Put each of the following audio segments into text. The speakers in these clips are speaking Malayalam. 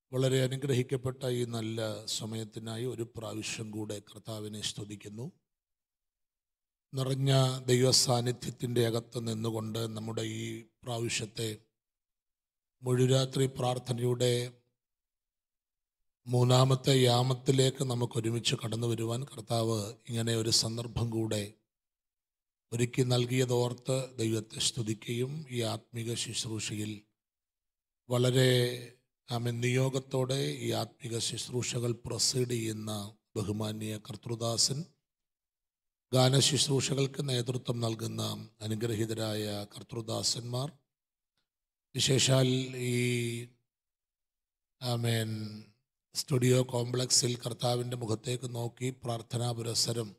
വളരെ അനുഗ്രഹിക്കപ്പെട്ട ഈ നല്ല സമയത്തിനായി ഒരു പ്രാവശ്യം കൂടെ കർത്താവിനെ സ്തുതിക്കുന്നു നിറഞ്ഞ ദൈവ സാന്നിധ്യത്തിൻ്റെ അകത്ത് നിന്നുകൊണ്ട് നമ്മുടെ ഈ പ്രാവശ്യത്തെ മുഴുരാത്രി പ്രാർത്ഥനയുടെ മൂന്നാമത്തെ യാമത്തിലേക്ക് നമുക്ക് ഒരുമിച്ച് കടന്നു വരുവാൻ കർത്താവ് ഇങ്ങനെ ഒരു സന്ദർഭം കൂടെ ഒരുക്കി നൽകിയതോർത്ത് ദൈവത്തെ സ്തുതിക്കുകയും ഈ ആത്മീക ശുശ്രൂഷയിൽ വളരെ ആമൻ നിയോഗത്തോടെ ഈ ആത്മീക ശുശ്രൂഷകൾ പ്രൊസീഡ് ചെയ്യുന്ന ബഹുമാന്യ കർത്തൃദാസൻ ഗാനശുശ്രൂഷകൾക്ക് നേതൃത്വം നൽകുന്ന അനുഗ്രഹീതരായ കർത്തൃദാസന്മാർ വിശേഷാൽ ഈ ആമേൻ സ്റ്റുഡിയോ കോംപ്ലക്സിൽ കർത്താവിൻ്റെ മുഖത്തേക്ക് നോക്കി പ്രാർത്ഥനാ പുരസരം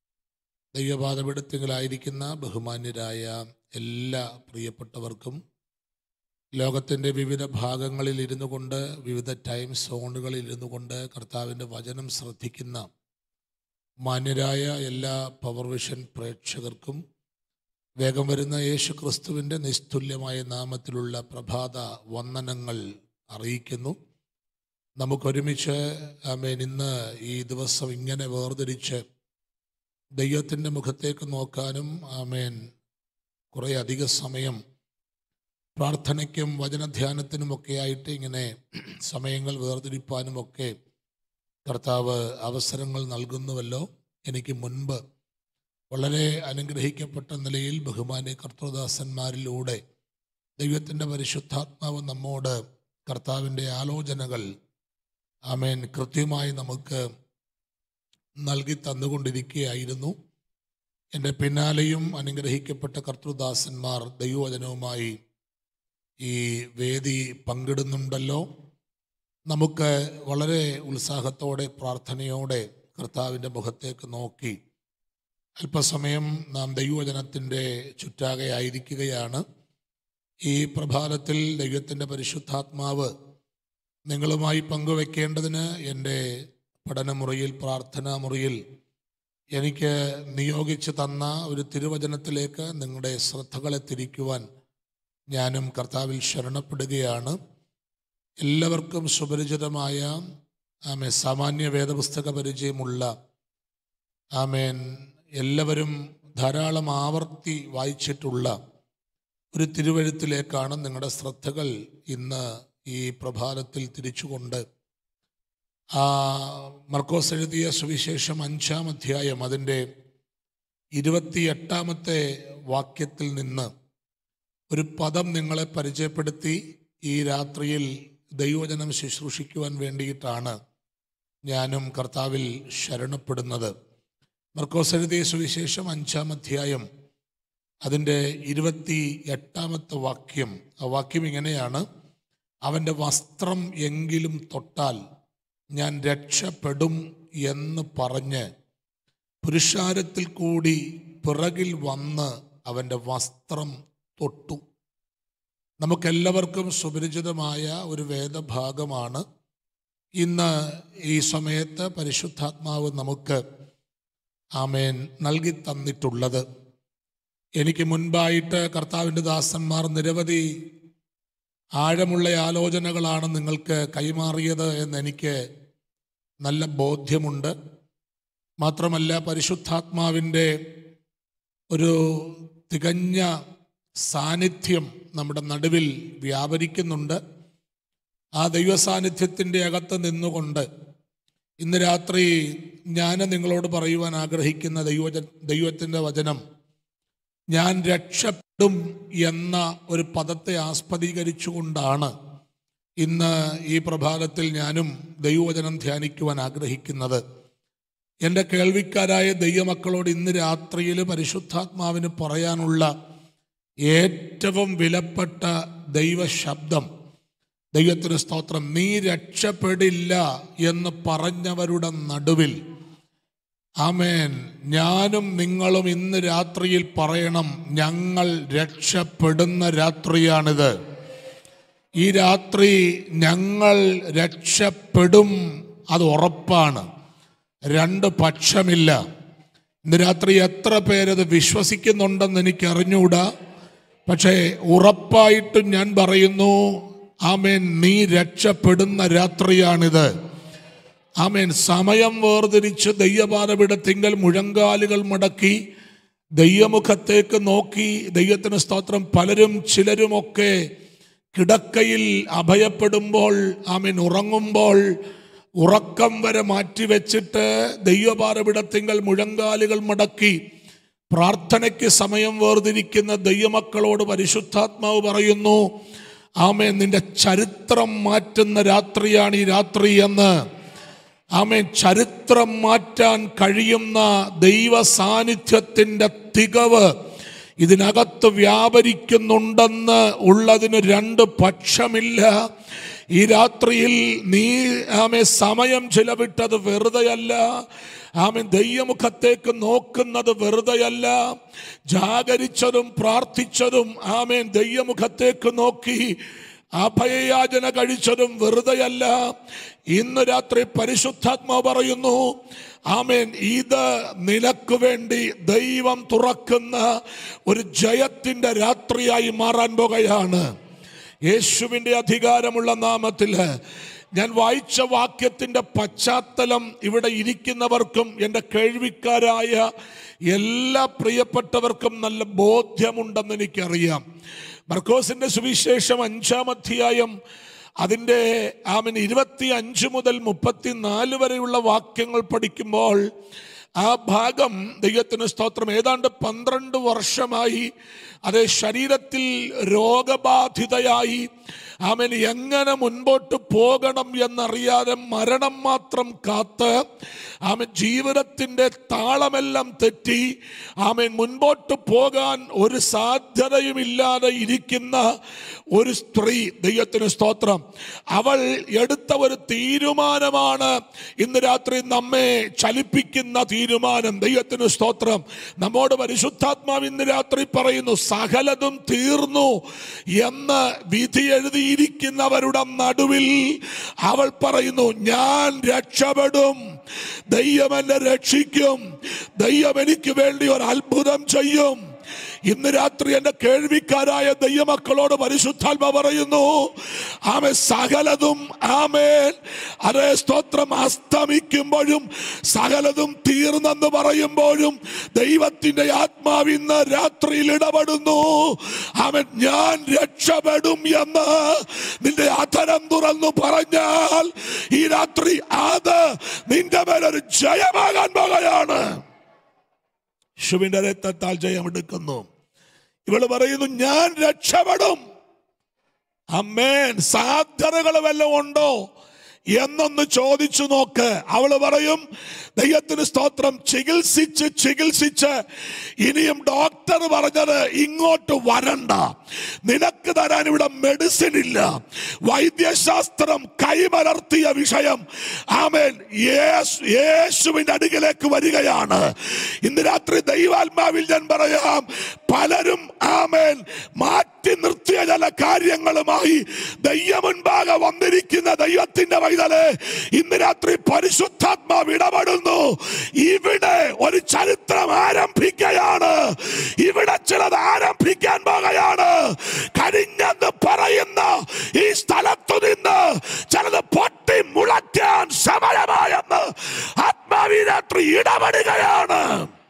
ദൈവപാതപെടുത്തികളായിരിക്കുന്ന ബഹുമാന്യരായ എല്ലാ പ്രിയപ്പെട്ടവർക്കും ലോകത്തിൻ്റെ വിവിധ ഭാഗങ്ങളിൽ ഇരുന്നു കൊണ്ട് വിവിധ ടൈം സോണുകളിൽ ഇരുന്നു കൊണ്ട് കർത്താവിൻ്റെ വചനം ശ്രദ്ധിക്കുന്ന മാന്യരായ എല്ലാ പവർ വിഷൻ പ്രേക്ഷകർക്കും വേഗം വരുന്ന യേശു ക്രിസ്തുവിൻ്റെ നിസ്തുല്യമായ നാമത്തിലുള്ള പ്രഭാത വന്ദനങ്ങൾ അറിയിക്കുന്നു നമുക്കൊരുമിച്ച് ആമേൻ ഇന്ന് ഈ ദിവസം ഇങ്ങനെ വേർതിരിച്ച് ദൈവത്തിൻ്റെ മുഖത്തേക്ക് നോക്കാനും ആമേൻ കുറേ അധിക സമയം പ്രാർത്ഥനയ്ക്കും വചനധ്യാനത്തിനുമൊക്കെ ആയിട്ട് ഇങ്ങനെ സമയങ്ങൾ വേർതിരിപ്പാനുമൊക്കെ കർത്താവ് അവസരങ്ങൾ നൽകുന്നുവല്ലോ എനിക്ക് മുൻപ് വളരെ അനുഗ്രഹിക്കപ്പെട്ട നിലയിൽ ബഹുമാന്യ കർത്തൃദാസന്മാരിലൂടെ ദൈവത്തിൻ്റെ പരിശുദ്ധാത്മാവ് നമ്മോട് കർത്താവിൻ്റെ ആലോചനകൾ ആമേൻ കൃത്യമായി നമുക്ക് നൽകി തന്നുകൊണ്ടിരിക്കുകയായിരുന്നു എൻ്റെ പിന്നാലെയും അനുഗ്രഹിക്കപ്പെട്ട കർത്തൃദാസന്മാർ ദൈവവചനവുമായി ഈ വേദി പങ്കിടുന്നുണ്ടല്ലോ നമുക്ക് വളരെ ഉത്സാഹത്തോടെ പ്രാർത്ഥനയോടെ കർത്താവിൻ്റെ മുഖത്തേക്ക് നോക്കി അല്പസമയം നാം ദൈവവചനത്തിൻ്റെ ചുറ്റാകെയായിരിക്കുകയാണ് ഈ പ്രഭാതത്തിൽ ദൈവത്തിൻ്റെ പരിശുദ്ധാത്മാവ് നിങ്ങളുമായി പങ്കുവെക്കേണ്ടതിന് എൻ്റെ പഠനമുറിയിൽ പ്രാർത്ഥനാ മുറിയിൽ എനിക്ക് നിയോഗിച്ച് തന്ന ഒരു തിരുവചനത്തിലേക്ക് നിങ്ങളുടെ ശ്രദ്ധകളെ തിരിക്കുവാൻ ഞാനും കർത്താവിൽ ശരണപ്പെടുകയാണ് എല്ലാവർക്കും സുപരിചിതമായ ആമേ സാമാന്യ വേദപുസ്തക പരിചയമുള്ള ആമേൻ എല്ലാവരും ധാരാളം ആവർത്തി വായിച്ചിട്ടുള്ള ഒരു തിരുവഴുത്തിലേക്കാണ് നിങ്ങളുടെ ശ്രദ്ധകൾ ഇന്ന് ഈ പ്രഭാതത്തിൽ തിരിച്ചുകൊണ്ട് ആ മർക്കോസ് എഴുതിയ സുവിശേഷം അഞ്ചാം അധ്യായം അതിൻ്റെ ഇരുപത്തിയെട്ടാമത്തെ വാക്യത്തിൽ നിന്ന് ഒരു പദം നിങ്ങളെ പരിചയപ്പെടുത്തി ഈ രാത്രിയിൽ ദൈവജനം ശുശ്രൂഷിക്കുവാൻ വേണ്ടിയിട്ടാണ് ഞാനും കർത്താവിൽ ശരണപ്പെടുന്നത് മർക്കോസ് എഴുതിയ സുവിശേഷം അഞ്ചാം അധ്യായം അതിൻ്റെ ഇരുപത്തി എട്ടാമത്തെ വാക്യം ആ വാക്യം ഇങ്ങനെയാണ് അവൻ്റെ വസ്ത്രം എങ്കിലും തൊട്ടാൽ ഞാൻ രക്ഷപ്പെടും എന്ന് പറഞ്ഞ് പുരുഷാരത്തിൽ കൂടി പിറകിൽ വന്ന് അവൻ്റെ വസ്ത്രം തൊട്ടു നമുക്കെല്ലാവർക്കും സുപരിചിതമായ ഒരു വേദഭാഗമാണ് ഇന്ന് ഈ സമയത്ത് പരിശുദ്ധാത്മാവ് നമുക്ക് ആമേൻ നൽകി തന്നിട്ടുള്ളത് എനിക്ക് മുൻപായിട്ട് കർത്താവിൻ്റെ ദാസന്മാർ നിരവധി ആഴമുള്ള ആലോചനകളാണ് നിങ്ങൾക്ക് കൈമാറിയത് എന്നെനിക്ക് നല്ല ബോധ്യമുണ്ട് മാത്രമല്ല പരിശുദ്ധാത്മാവിൻ്റെ ഒരു തികഞ്ഞ സാന്നിധ്യം നമ്മുടെ നടുവിൽ വ്യാപരിക്കുന്നുണ്ട് ആ ദൈവ സാന്നിധ്യത്തിൻ്റെ അകത്ത് നിന്നുകൊണ്ട് ഇന്ന് രാത്രി ഞാൻ നിങ്ങളോട് പറയുവാൻ ആഗ്രഹിക്കുന്ന ദൈവ ദൈവത്തിൻ്റെ വചനം ഞാൻ രക്ഷപ്പെടും എന്ന ഒരു പദത്തെ ആസ്പദീകരിച്ചുകൊണ്ടാണ് ഇന്ന് ഈ പ്രഭാതത്തിൽ ഞാനും ദൈവവചനം ധ്യാനിക്കുവാൻ ആഗ്രഹിക്കുന്നത് എൻ്റെ കേൾവിക്കാരായ ദൈവമക്കളോട് ഇന്ന് രാത്രിയിൽ പരിശുദ്ധാത്മാവിന് പറയാനുള്ള ഏറ്റവും വിലപ്പെട്ട ദൈവശബ്ദം ദൈവത്തിന് സ്തോത്രം നീ രക്ഷപ്പെടില്ല എന്ന് പറഞ്ഞവരുടെ നടുവിൽ ആമേൻ ഞാനും നിങ്ങളും ഇന്ന് രാത്രിയിൽ പറയണം ഞങ്ങൾ രക്ഷപ്പെടുന്ന രാത്രിയാണിത് ഈ രാത്രി ഞങ്ങൾ രക്ഷപ്പെടും അത് ഉറപ്പാണ് രണ്ട് പക്ഷമില്ല ഇന്ന് രാത്രി എത്ര പേരത് വിശ്വസിക്കുന്നുണ്ടെന്ന് എനിക്ക് അറിഞ്ഞുകൂടാ പക്ഷേ ഉറപ്പായിട്ടും ഞാൻ പറയുന്നു ആമേൻ നീ രക്ഷപ്പെടുന്ന രാത്രിയാണിത് ആമേൻ സമയം വേർതിരിച്ച് ദയ്യപാതപിടത്തിങ്കൽ മുഴങ്കാലുകൾ മടക്കി ദയ്യമുഖത്തേക്ക് നോക്കി ദൈവത്തിന് സ്തോത്രം പലരും ചിലരുമൊക്കെ കിടക്കയിൽ അഭയപ്പെടുമ്പോൾ ആമീൻ ഉറങ്ങുമ്പോൾ ഉറക്കം വരെ മാറ്റിവെച്ചിട്ട് ദൈവപാരപിടത്തിങ്കൽ മുഴങ്കാലുകൾ മടക്കി പ്രാർത്ഥനയ്ക്ക് സമയം വേർതിരിക്കുന്ന ദൈവമക്കളോട് പരിശുദ്ധാത്മാവ് പറയുന്നു ആമേൻ നിന്റെ ചരിത്രം മാറ്റുന്ന രാത്രിയാണ് ഈ രാത്രി എന്ന് ആമേൻ ചരിത്രം മാറ്റാൻ കഴിയുന്ന ദൈവ സാന്നിധ്യത്തിൻ്റെ തികവ് ഇതിനകത്ത് വ്യാപരിക്കുന്നുണ്ടെന്ന് ഉള്ളതിന് രണ്ട് പക്ഷമില്ല ഈ രാത്രിയിൽ നീ ആമെ സമയം ചിലവിട്ടത് വെറുതെയല്ല ആമൻ ദൈവമുഖത്തേക്ക് നോക്കുന്നത് വെറുതെയല്ല ജാഗരിച്ചതും പ്രാർത്ഥിച്ചതും ആമേൻ ദൈവമുഖത്തേക്ക് നോക്കി അഭയയാചന കഴിച്ചതും വെറുതെയല്ല ഇന്ന് രാത്രി പരിശുദ്ധാത്മാവ് പറയുന്നു ആമേൻ ഇത് നിനക്ക് വേണ്ടി ദൈവം തുറക്കുന്ന ഒരു ജയത്തിന്റെ രാത്രിയായി മാറാൻ പോകുകയാണ് യേശുവിൻ്റെ അധികാരമുള്ള നാമത്തിൽ ഞാൻ വായിച്ച വാക്യത്തിൻ്റെ പശ്ചാത്തലം ഇവിടെ ഇരിക്കുന്നവർക്കും എൻ്റെ കേൾവിക്കാരായ എല്ലാ പ്രിയപ്പെട്ടവർക്കും നല്ല ബോധ്യമുണ്ടെന്ന് എനിക്കറിയാം മർക്കോസിന്റെ സുവിശേഷം അഞ്ചാം അധ്യായം അതിൻ്റെ ആമൻ ഇരുപത്തി അഞ്ച് മുതൽ മുപ്പത്തിനാല് വരെയുള്ള വാക്യങ്ങൾ പഠിക്കുമ്പോൾ ആ ഭാഗം ദൈവത്തിന് സ്തോത്രം ഏതാണ്ട് പന്ത്രണ്ട് വർഷമായി അതേ ശരീരത്തിൽ രോഗബാധിതയായി ആമൻ എങ്ങനെ മുൻപോട്ട് പോകണം എന്നറിയാതെ മരണം മാത്രം കാത്ത് ആമൻ ജീവിതത്തിൻ്റെ താളമെല്ലാം തെറ്റി ആമൻ മുൻപോട്ട് പോകാൻ ഒരു സാധ്യതയുമില്ലാതെ ഇരിക്കുന്ന ഒരു സ്ത്രീ ദൈവത്തിന് സ്തോത്രം അവൾ എടുത്ത ഒരു തീരുമാനമാണ് ഇന്ന് രാത്രി നമ്മെ ചലിപ്പിക്കുന്ന തീരുമാനം ദൈവത്തിന് സ്തോത്രം നമ്മോട് പരിശുദ്ധാത്മാവ് ഇന്ന് രാത്രി പറയുന്നു സകലതും തീർന്നു എന്ന് വിധി എഴുതിയിരിക്കുന്നവരുടെ നടുവിൽ അവൾ പറയുന്നു ഞാൻ രക്ഷപ്പെടും ദൈവം എന്നെ രക്ഷിക്കും ദൈവം എനിക്ക് വേണ്ടി ഒരു അത്ഭുതം ചെയ്യും ഇന്ന് രാത്രി എന്റെ കേൾവിക്കാരായ ദൈവമക്കളോട് പരിശുദ്ധാത്മ പറയുന്നു ആമേ സകലതും ആമേൻ അതേ സ്തോത്രം അസ്തമിക്കുമ്പോഴും സകലതും തീർന്നെന്ന് പറയുമ്പോഴും ദൈവത്തിന്റെ ആത്മാവ് ഇന്ന് രാത്രിയിൽ ഇടപെടുന്നു അവൻ ഞാൻ രക്ഷപ്പെടും എന്ന് നിന്റെ അധരം തുറന്നു പറഞ്ഞാൽ ഈ രാത്രി അത് നിന്റെ മേലൊരു ജയമാകാൻ പോകുകയാണ് യേശുവിന്റെ രക്തത്താൽ ജയമെടുക്കുന്നു ഇവള് പറയുന്നു ഞാൻ രക്ഷപ്പെടും അമ്മേൻ സാധ്യതകൾ വല്ലതും ഉണ്ടോ എന്നൊന്ന് ചോദിച്ചു നോക്ക് അവള് പറയും ദൈവത്തിന് സ്തോത്രം ചികിത്സിച്ച് ചികിത്സിച്ച് ഇനിയും ഡോക്ടർ പറഞ്ഞത് ഇങ്ങോട്ട് വരണ്ട നിനക്ക് തരാൻ ഇവിടെ മെഡിസിൻ ഇല്ല വൈദ്യശാസ്ത്രം കൈമലർത്തിയ വിഷയം ആമേൻ യേശു യേശുവിന്റെ അടുകിലേക്ക് വരികയാണ് ഇന്ന് രാത്രി ദൈവാത്മാവിൽ ഞാൻ പറയാം പലരും ആമേൻ മാറ്റി നിർത്തിയ ചില കാര്യങ്ങളുമായി ദൈവം മുൻപാകെ വന്നിരിക്കുന്ന ദൈവത്തിന്റെ വൈതല് ഇന്ന് രാത്രി പരിശുദ്ധാത്മാവ് ഇടപെടുന്നു ഇവിടെ ഒരു ചരിത്രം ആരംഭിക്കുകയാണ് ഇവിടെ ചിലത് ആരംഭിക്കാൻ പോകുകയാണ് കഴിഞ്ഞെന്ന് പറയുന്ന ഈ സ്ഥലത്തു നിന്ന് ചിലത് പൊട്ടി മുളയ്ക്കാൻ സമയമായെന്ന് ആത്മാവി രാത്രി ഇടപെടുകയാണ്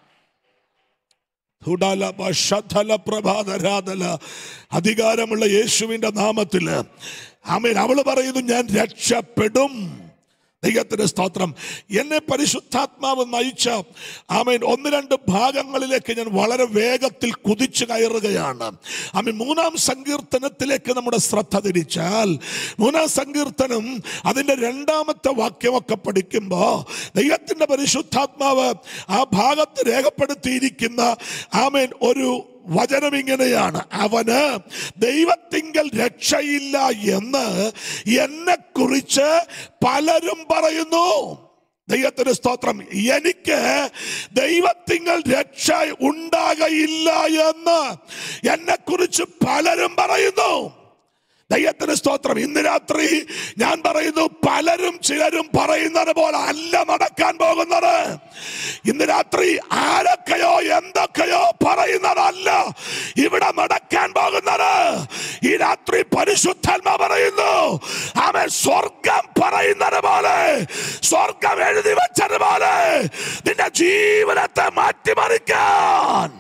ഹുഡാലപ ശതല പ്രഭാതരാധല അധികാരമുള്ള യേശുവിന്റെ നാമത്തില് ആമേൻ അവള് പറയുന്നു ഞാൻ രക്ഷപ്പെടും ദൈവത്തിന്റെ സ്തോത്രം എന്നെ പരിശുദ്ധാത്മാവ് നയിച്ച ആമേൻ ഒന്ന് രണ്ട് ഭാഗങ്ങളിലേക്ക് ഞാൻ വളരെ വേഗത്തിൽ കുതിച്ചു കയറുകയാണ് ആമേൻ മൂന്നാം സങ്കീർത്തനത്തിലേക്ക് നമ്മുടെ ശ്രദ്ധ തിരിച്ചാൽ മൂന്നാം സങ്കീർത്തനം അതിൻ്റെ രണ്ടാമത്തെ വാക്യമൊക്കെ പഠിക്കുമ്പോൾ ദൈവത്തിന്റെ പരിശുദ്ധാത്മാവ് ആ ഭാഗത്ത് രേഖപ്പെടുത്തിയിരിക്കുന്ന ആമേൻ ഒരു വചനം ഇങ്ങനെയാണ് അവന് ദൈവത്തിങ്കൽ രക്ഷയില്ല എന്ന് എന്നെ കുറിച്ച് പലരും പറയുന്നു ദൈവത്തിന് സ്തോത്രം എനിക്ക് ദൈവത്തിങ്കൽ രക്ഷ ഉണ്ടാകയില്ല എന്ന് എന്നെ കുറിച്ച് പലരും പറയുന്നു ദൈവത്തിന് സ്തോത്രം ഇന്ന് രാത്രി ഞാൻ പറയുന്നു പലരും ചിലരും പറയുന്നത് പോലെ അല്ല നടക്കാൻ പോകുന്നത് ഇന്ന് രാത്രി ആരൊക്കെയോ എന്തൊക്കെയോ പറയുന്നതല്ല ഇവിടെ നടക്കാൻ പോകുന്നത് ഈ രാത്രി പരിശുദ്ധാത്മ പറയുന്നു അവൻ സ്വർഗം പറയുന്നത് പോലെ സ്വർഗം എഴുതി വെച്ചത് പോലെ നിന്റെ ജീവനത്തെ മാറ്റിമറിക്കാൻ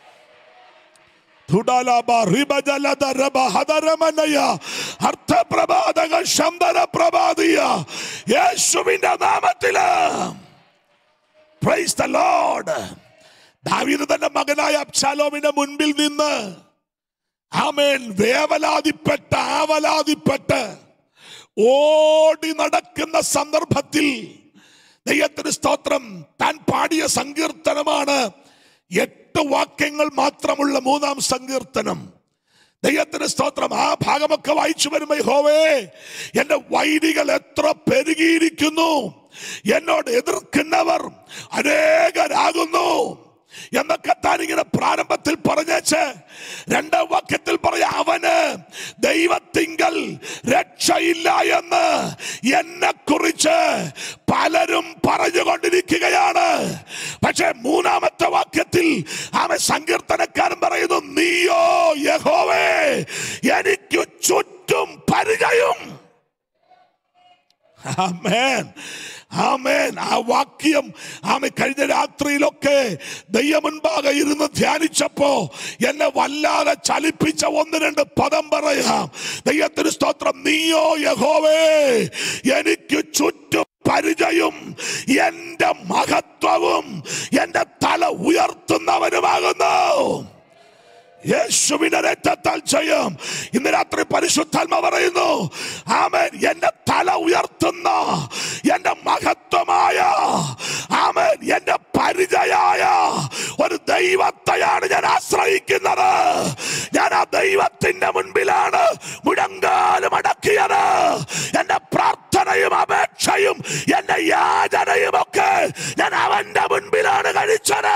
തുടാലാബ റിബജലദ രബ ഹദരമനയ അർത്ഥപ്രഭാതക ശംബര പ്രഭാതിയ യേശുവിന്റെ നാമത്തില് പ്രൈസ് ദ ലോർഡ് ദാവീദ് തന്റെ മകനായ അബ്ശാലോമിന്റെ മുൻപിൽ നിന്ന് ആമേൻ വേവലാതിപ്പെട്ട് ആവലാതിപ്പെട്ട് ഓടി നടക്കുന്ന സന്ദർഭത്തിൽ ദൈവത്തിന് സ്തോത്രം താൻ പാടിയ സങ്കീർത്തനമാണ് എട്ട് വാക്യങ്ങൾ മാത്രമുള്ള മൂന്നാം സങ്കീർത്തനം ദൈവത്തിന് സ്തോത്രം ആ ഭാഗമൊക്കെ വായിച്ചു വരുമ്പോ ഹോവേ എന്റെ വൈദികൾ എത്ര പെരുകിയിരിക്കുന്നു എന്നോട് എതിർക്കുന്നവർ അനേകരാകുന്നു എന്നൊക്കെ താൻ ഇങ്ങനെ പ്രാരംഭത്തിൽ പറഞ്ഞേച്ച് രണ്ടാം വാക്യത്തിൽ പറയാ അവന് ദൈവത്തിങ്കൽ രക്ഷയില്ല എന്ന് എന്നെ കുറിച്ച് പലരും പറഞ്ഞുകൊണ്ടിരിക്കുകയാണ് പക്ഷെ മൂന്നാമത്തെ വാക്യത്തിൽ അവൻ സങ്കീർത്തനക്കാരൻ പറയുന്നു നീയോ യഹോവേ എനിക്ക് ചുറ്റും പരിചയം ആമേൻ ആമേൻ ആ വാക്യം ആമ കഴിഞ്ഞ രാത്രിയിലൊക്കെ ദൈവമുൻപാകെ ഇരുന്ന് ധ്യാനിച്ചപ്പോ എന്നെ വല്ലാതെ ചലിപ്പിച്ച ഒന്ന് രണ്ട് പദം പറയാം ദൈവത്തിന് സ്തോത്രം നീയോ യഹോവേ എനിക്ക് ചുറ്റും പരിചയം എന്റെ മഹത്വവും എന്റെ തല ഉയർത്തുന്നവനുമാകുന്നു യേശുവിന്റെ രക്തത്താൽ ചെയ്യും ഇന്ന് രാത്രി പരിശുദ്ധാത്മ പറയുന്നു ആമൻ എന്റെ തല ഉയർത്തുന്ന എന്റെ മഹത്വമായ ആമൻ എന്റെ പരിചയായ ഒരു ദൈവത്തെയാണ് ഞാൻ ആശ്രയിക്കുന്നത് ഞാൻ ആ ദൈവത്തിന്റെ മുൻപിലാണ് മുഴങ്കാലും അടക്കിയത് എന്റെ പ്രാർത്ഥനയും അപേക്ഷയും എന്റെ യാചനയും ഒക്കെ ഞാൻ അവന്റെ മുൻപിലാണ് കഴിച്ചത്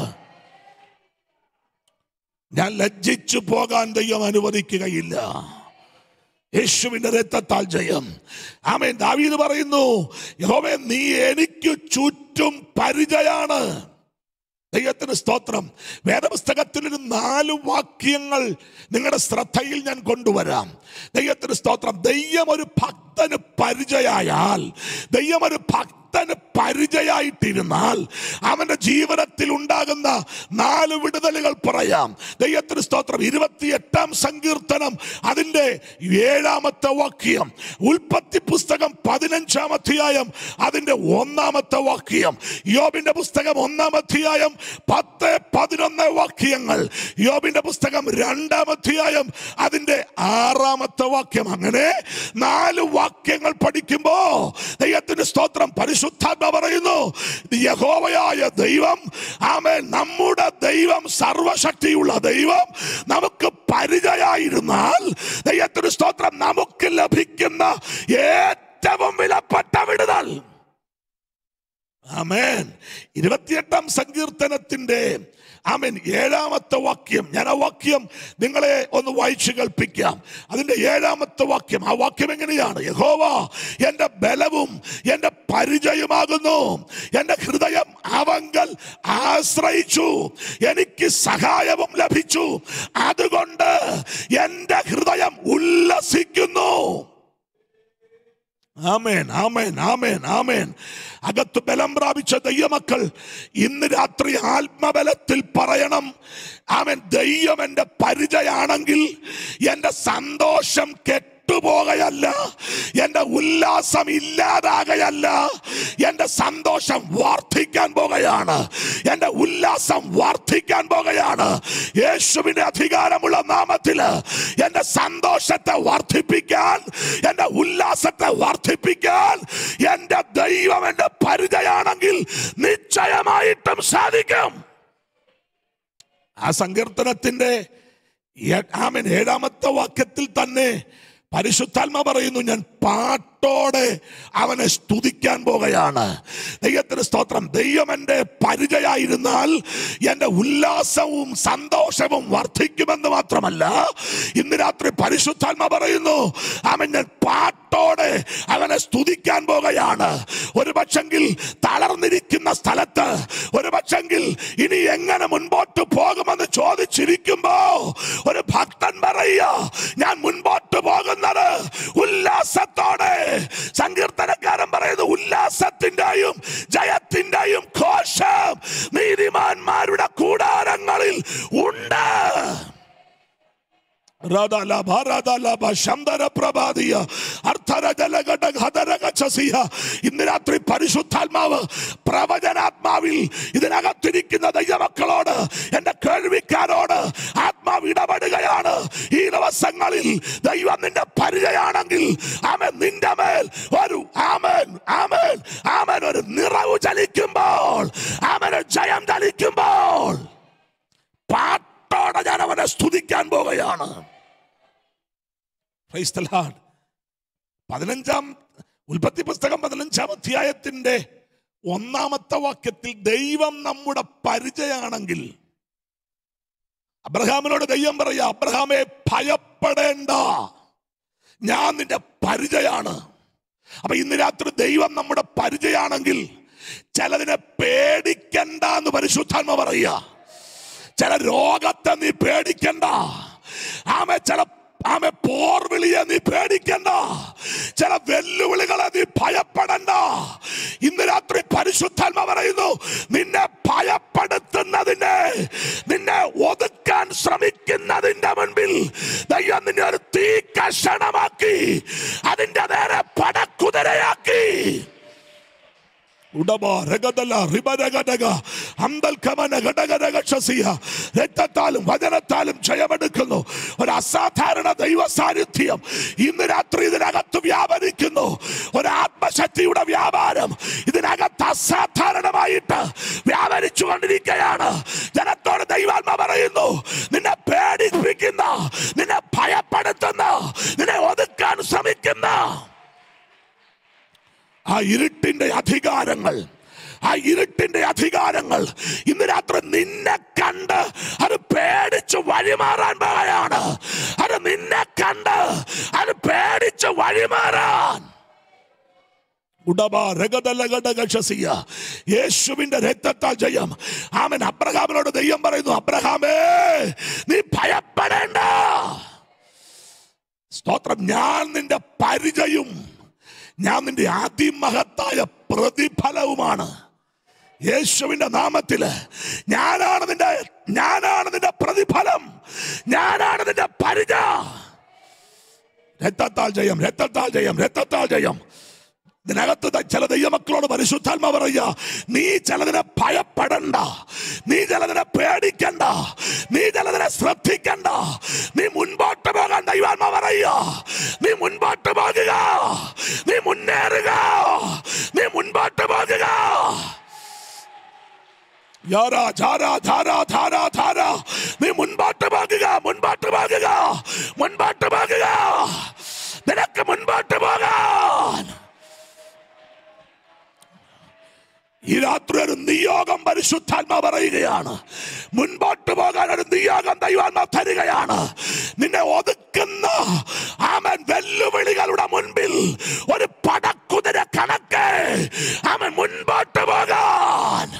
ഞാൻ ലജ്ജിച്ചു പോകാൻ ദൈവം അനുവദിക്കുകയില്ല യേശുവിന്റെ രക്തത്താൽ ജയം ആമേൻ ദാവീദ് പറയുന്നു യഹോവേ നീ എനിക്ക് ചുറ്റും പരിചയാണ് ദൈവത്തിന് സ്തോത്രം വേദപുസ്തകത്തിൽ ഒരു നാല് വാക്യങ്ങൾ നിങ്ങളുടെ ശ്രദ്ധയിൽ ഞാൻ കൊണ്ടുവരാം ദൈവത്തിന് സ്തോത്രം ദൈവം ഒരു ഭക്തന് പരിചയായാൽ ദൈവം ഒരു ഭക്തന് പരിചയായിട്ടിരുന്നാൽ അവന്റെ ജീവനത്തിൽ ഉണ്ടാകുന്ന നാല് വിടുതലുകൾ പറയാം ദൈവത്തിന് സ്തോത്രം ഇരുപത്തിയെട്ടാം സങ്കീർത്തനം അതിന്റെ ഏഴാമത്തെ വാക്യം ഉൽപ്പത്തി പുസ്തകം പതിനഞ്ചാം അധ്യായം അതിന്റെ ഒന്നാമത്തെ വാക്യം യോബിന്റെ പുസ്തകം ഒന്നാം അധ്യായം പത്ത് പതിനൊന്ന് വാക്യങ്ങൾ യോബിന്റെ പുസ്തകം രണ്ടാം അധ്യായം അതിന്റെ ആറാമത്തെ വാക്യം അങ്ങനെ നാല് വാക്യങ്ങൾ പഠിക്കുമ്പോ ദൈവത്തിന്റെ സ്തോത്രം പരിശുദ്ധാത്മ പറയുന്നു യഹോവയായ ദൈവം ആമേൻ നമ്മുടെ ദൈവം സർവശക്തിയുള്ള ദൈവം നമുക്ക് പരിചയായിരുന്നാൽ ദൈവത്തിന് സ്തോത്രം നമുക്ക് ലഭിക്കുന്ന ഏറ്റവും വിലപ്പെട്ട വിടുതൽ ആമേൻ ഇരുപത്തിയെട്ടാം സങ്കീർത്തനത്തിന്റെ ആമേൻ ഏഴാമത്തെ വാക്യം ഞാൻ ആ വാക്യം നിങ്ങളെ ഒന്ന് വായിച്ചു കേൾപ്പിക്കാം അതിന്റെ ഏഴാമത്തെ വാക്യം ആ വാക്യം എങ്ങനെയാണ് യഹോവ എന്റെ ബലവും എന്റെ പരിചയമാകുന്നു എന്റെ ഹൃദയം അവങ്കൽ ആശ്രയിച്ചു എനിക്ക് സഹായവും ലഭിച്ചു അതുകൊണ്ട് എന്റെ ഹൃദയം ഉല്ലസിക്കുന്നു ആമേൻ ആമേൻ ആമേൻ ആമേൻ അകത്ത് ബലം പ്രാപിച്ച ദൈവമക്കൾ ഇന്ന് രാത്രി ആത്മബലത്തിൽ പറയണം ആമേൻ ദൈവം എൻ്റെ പരിചയാണെങ്കിൽ എൻ്റെ സന്തോഷം കെട്ടുപോകയല്ല എൻ്റെ ഉല്ലാസം ഇല്ലാതാകയല്ല എൻ്റെ സന്തോഷം വർദ്ധിക്കാൻ പോകുകയാണ് എൻ്റെ ഉല്ലാസം വർദ്ധിക്കാൻ പോകുകയാണ് യേശുവിന്റെ അധികാരമുള്ള നാമത്തില് എൻ്റെ സന്തോഷത്തെ വർദ്ധിപ്പിക്കാൻ എൻ്റെ ഉല്ലാസത്തെ വർദ്ധിപ്പിക്കാൻ എൻ്റെ ദൈവം എൻ്റെ പരിചയാണെങ്കിൽ നിശ്ചയമായിട്ടും സാധിക്കും ആ സങ്കീർത്തനത്തിന്റെ ഏ- ആമേൻ ഏഴാമത്തെ വാക്യത്തിൽ തന്നെ പരിശുദ്ധാത്മ പറയുന്നു ഞാൻ പാട്ടോടെ അവനെ സ്തുതിക്കാൻ പോകുകയാണ് ദൈവത്തിന് സ്തോത്രം ദൈവം എൻ്റെ പരിചയായിരുന്നാൽ എൻ്റെ ഉല്ലാസവും സന്തോഷവും വർദ്ധിക്കുമെന്ന് മാത്രമല്ല ഇന്ന് രാത്രി പരിശുദ്ധാത്മ പറയുന്നു അവൻ ഞാൻ പാട്ടോടെ അവനെ സ്തുതിക്കാൻ പോകുകയാണ് ഒരു പക്ഷെങ്കിൽ തളർന്നിരിക്കുന്ന സ്ഥലത്ത് ഒരു പക്ഷെങ്കിൽ ഇനി എങ്ങനെ മുൻപോട്ട് പോകുമെന്ന് ചോദിച്ചിരിക്കുമ്പോ ഒരു ഭക്തൻ പറയുക ഞാൻ മുൻപോട്ട് പോകുന്നത് ഉല്ലാസത്തോടെ സങ്കീർത്തനക്കാരൻ പറയുന്നു ഉല്ലാസത്തിന്റെയും ജയത്തിന്റെയും ഘോഷം നീതിമാന്മാരുടെ കൂടാരങ്ങളിൽ ഉണ്ട് റദലഭ റദലഭ ശംദര പ്രഭാതിയ അർത്ഥരജലഘട ഘതരകച്ചസിയ ഇന്ന് രാത്രി പരിശുദ്ധാത്മാവ് പ്രവചനാത്മാവിൽ ഇതിനകത്തിരിക്കുന്ന ദൈവമക്കളോട് എന്റെ കേൾവിക്കാരോട് ആത്മാവ് ഇടപെടുകയാണ് ഈ ദിവസങ്ങളിൽ ദൈവം നിന്റെ പരിചയാണെങ്കിൽ അവൻ നിന്റെ മേൽ ഒരു ആമൻ ആമൻ ആമൻ ഒരു നിറവ് ചലിക്കുമ്പോൾ അവന് ജയം ചലിക്കുമ്പോൾ പാട്ടോടെ ഞാൻ അവനെ സ്തുതിക്കാൻ പോവുകയാണ് Praise the Lord. പതിനഞ്ചാം ഉൽപ്പത്തി പുസ്തകം പതിനഞ്ചാം അധ്യായത്തിന്റെ ഒന്നാമത്തെ വാക്യത്തിൽ ദൈവം നമ്മുടെ പരിചയാണെങ്കിൽ അബ്രഹാമിനോട് ദൈവം പറയാ അബ്രഹാമെ ഭയപ്പെടേണ്ട ഞാൻ നിന്റെ പരിചയാണ് അപ്പൊ ഇന്ന് രാത്രി ദൈവം നമ്മുടെ പരിചയാണെങ്കിൽ ചിലതിനെ പേടിക്കണ്ട എന്ന് പരിശുദ്ധാത്മ പറയുക ചില രോഗത്തെ നീ പേടിക്കണ്ട ആമെ ചില ആമെ പോർവിളിയെ നീ പേടിക്കണ്ട ചില വെല്ലുവിളികളെ നീ ഭയപ്പെടണ്ട ഇന്ന് രാത്രി പരിശുദ്ധാത്മ പറയുന്നു നിന്നെ ഭയപ്പെടുത്തുന്നതിനെ നിന്നെ ഒതുക്കാൻ ശ്രമിക്കുന്നതിന്റെ മുൻപിൽ ദൈവം നിന്നെ ഒരു തീ കഷണമാക്കി അതിന്റെ നേരെ പടക്കുതിരയാക്കി ഉടബ രഗതല റിബരഗടക അന്തൽക്കമന ഘടകരകക്ഷസിയ രക്തത്താലും വചനത്താലും ജയമെടുക്കുന്നു ഒരു അസാധാരണ ദൈവ സാന്നിധ്യം ഇന്ന് രാത്രി ഇതിനകത്ത് വ്യാപരിക്കുന്നു ഒരു ആത്മശക്തിയുടെ വ്യാപാരം ഇതിനകത്ത് അസാധാരണമായിട്ട് വ്യാപരിച്ചു കൊണ്ടിരിക്കുകയാണ് ജനത്തോട് ദൈവാത്മ പറയുന്നു നിന്നെ പേടിപ്പിക്കുന്ന നിന്നെ ഭയപ്പെടുത്തുന്ന നിന്നെ ഒതുക്കാൻ ശ്രമിക്കുന്ന ആ ഇരുട്ടിന്റെ അധികാരങ്ങൾ ആ ഇരുട്ടിന്റെ അധികാരങ്ങൾ ഇന്ന് രാത്രി നിന്നെ കണ്ട് അത് പേടിച്ച് വഴിമാറാൻ പോവുകയാണ് അത് നിന്നെ കണ്ട് അത് പേടിച്ച് വഴിമാറാൻ ഉടബ രഗതലഘടകശസിയ യേശുവിന്റെ രക്തത്താൽ ജയം ആമൻ അബ്രഹാമിനോട് ദൈവം പറയുന്നു അബ്രഹാമേ നീ ഭയപ്പെടേണ്ട സ്തോത്രം ഞാൻ നിന്റെ പരിചയും ഞാൻ നിന്റെ അതിമഹത്തായ പ്രതിഫലവുമാണ് യേശുവിന്റെ നാമത്തില് ഞാനാണ് നിന്റെ ഞാനാണ് നിന്റെ പ്രതിഫലം ഞാനാണ് നിന്റെ പരിച രക്തത്താൽ ജയം രക്തത്താൽ ജയം രക്തത്താൽ ജയം ഇതിനകത്ത് ദ- ചില ദൈവമക്കളോട് പരിശുദ്ധാത്മ പറയുക നീ ചിലതിനെ ഭയപ്പെടണ്ട നീ ചിലതിനെ പേടിക്കണ്ട നീ ചിലതിനെ ശ്രദ്ധിക്കണ്ട നീ മുൻപോട്ട് പോകാൻ ദൈവാത്മ പറയുക നീ മുൻപോട്ട് പോകുക നീ മുന്നേറുക നീ മുൻപോട്ട് പോകുക യാരാ, ധാരാ, ധാരാ, ധാരാ, ധാരാ. നീ മുൻപോട്ട് പോകുക മുൻപോട്ട് പോകുക മുൻപോട്ട് പോകുക നിനക്ക് മുൻപോട്ട് പോകാൻ ഈ രാത്രി ഒരു നിയോഗം പരിശുദ്ധാത്മ പറയുകയാണ് മുൻപോട്ട് പോകാൻ ഒരു നിയോഗം ദൈവാത്മ തരികയാണ് നിന്നെ ഒതുക്കുന്ന ആമൻ വെല്ലുവിളികളുടെ മുൻപിൽ ഒരു പടക്കുതിര കണക്ക് അവൻ മുൻപോട്ട് പോകാൻ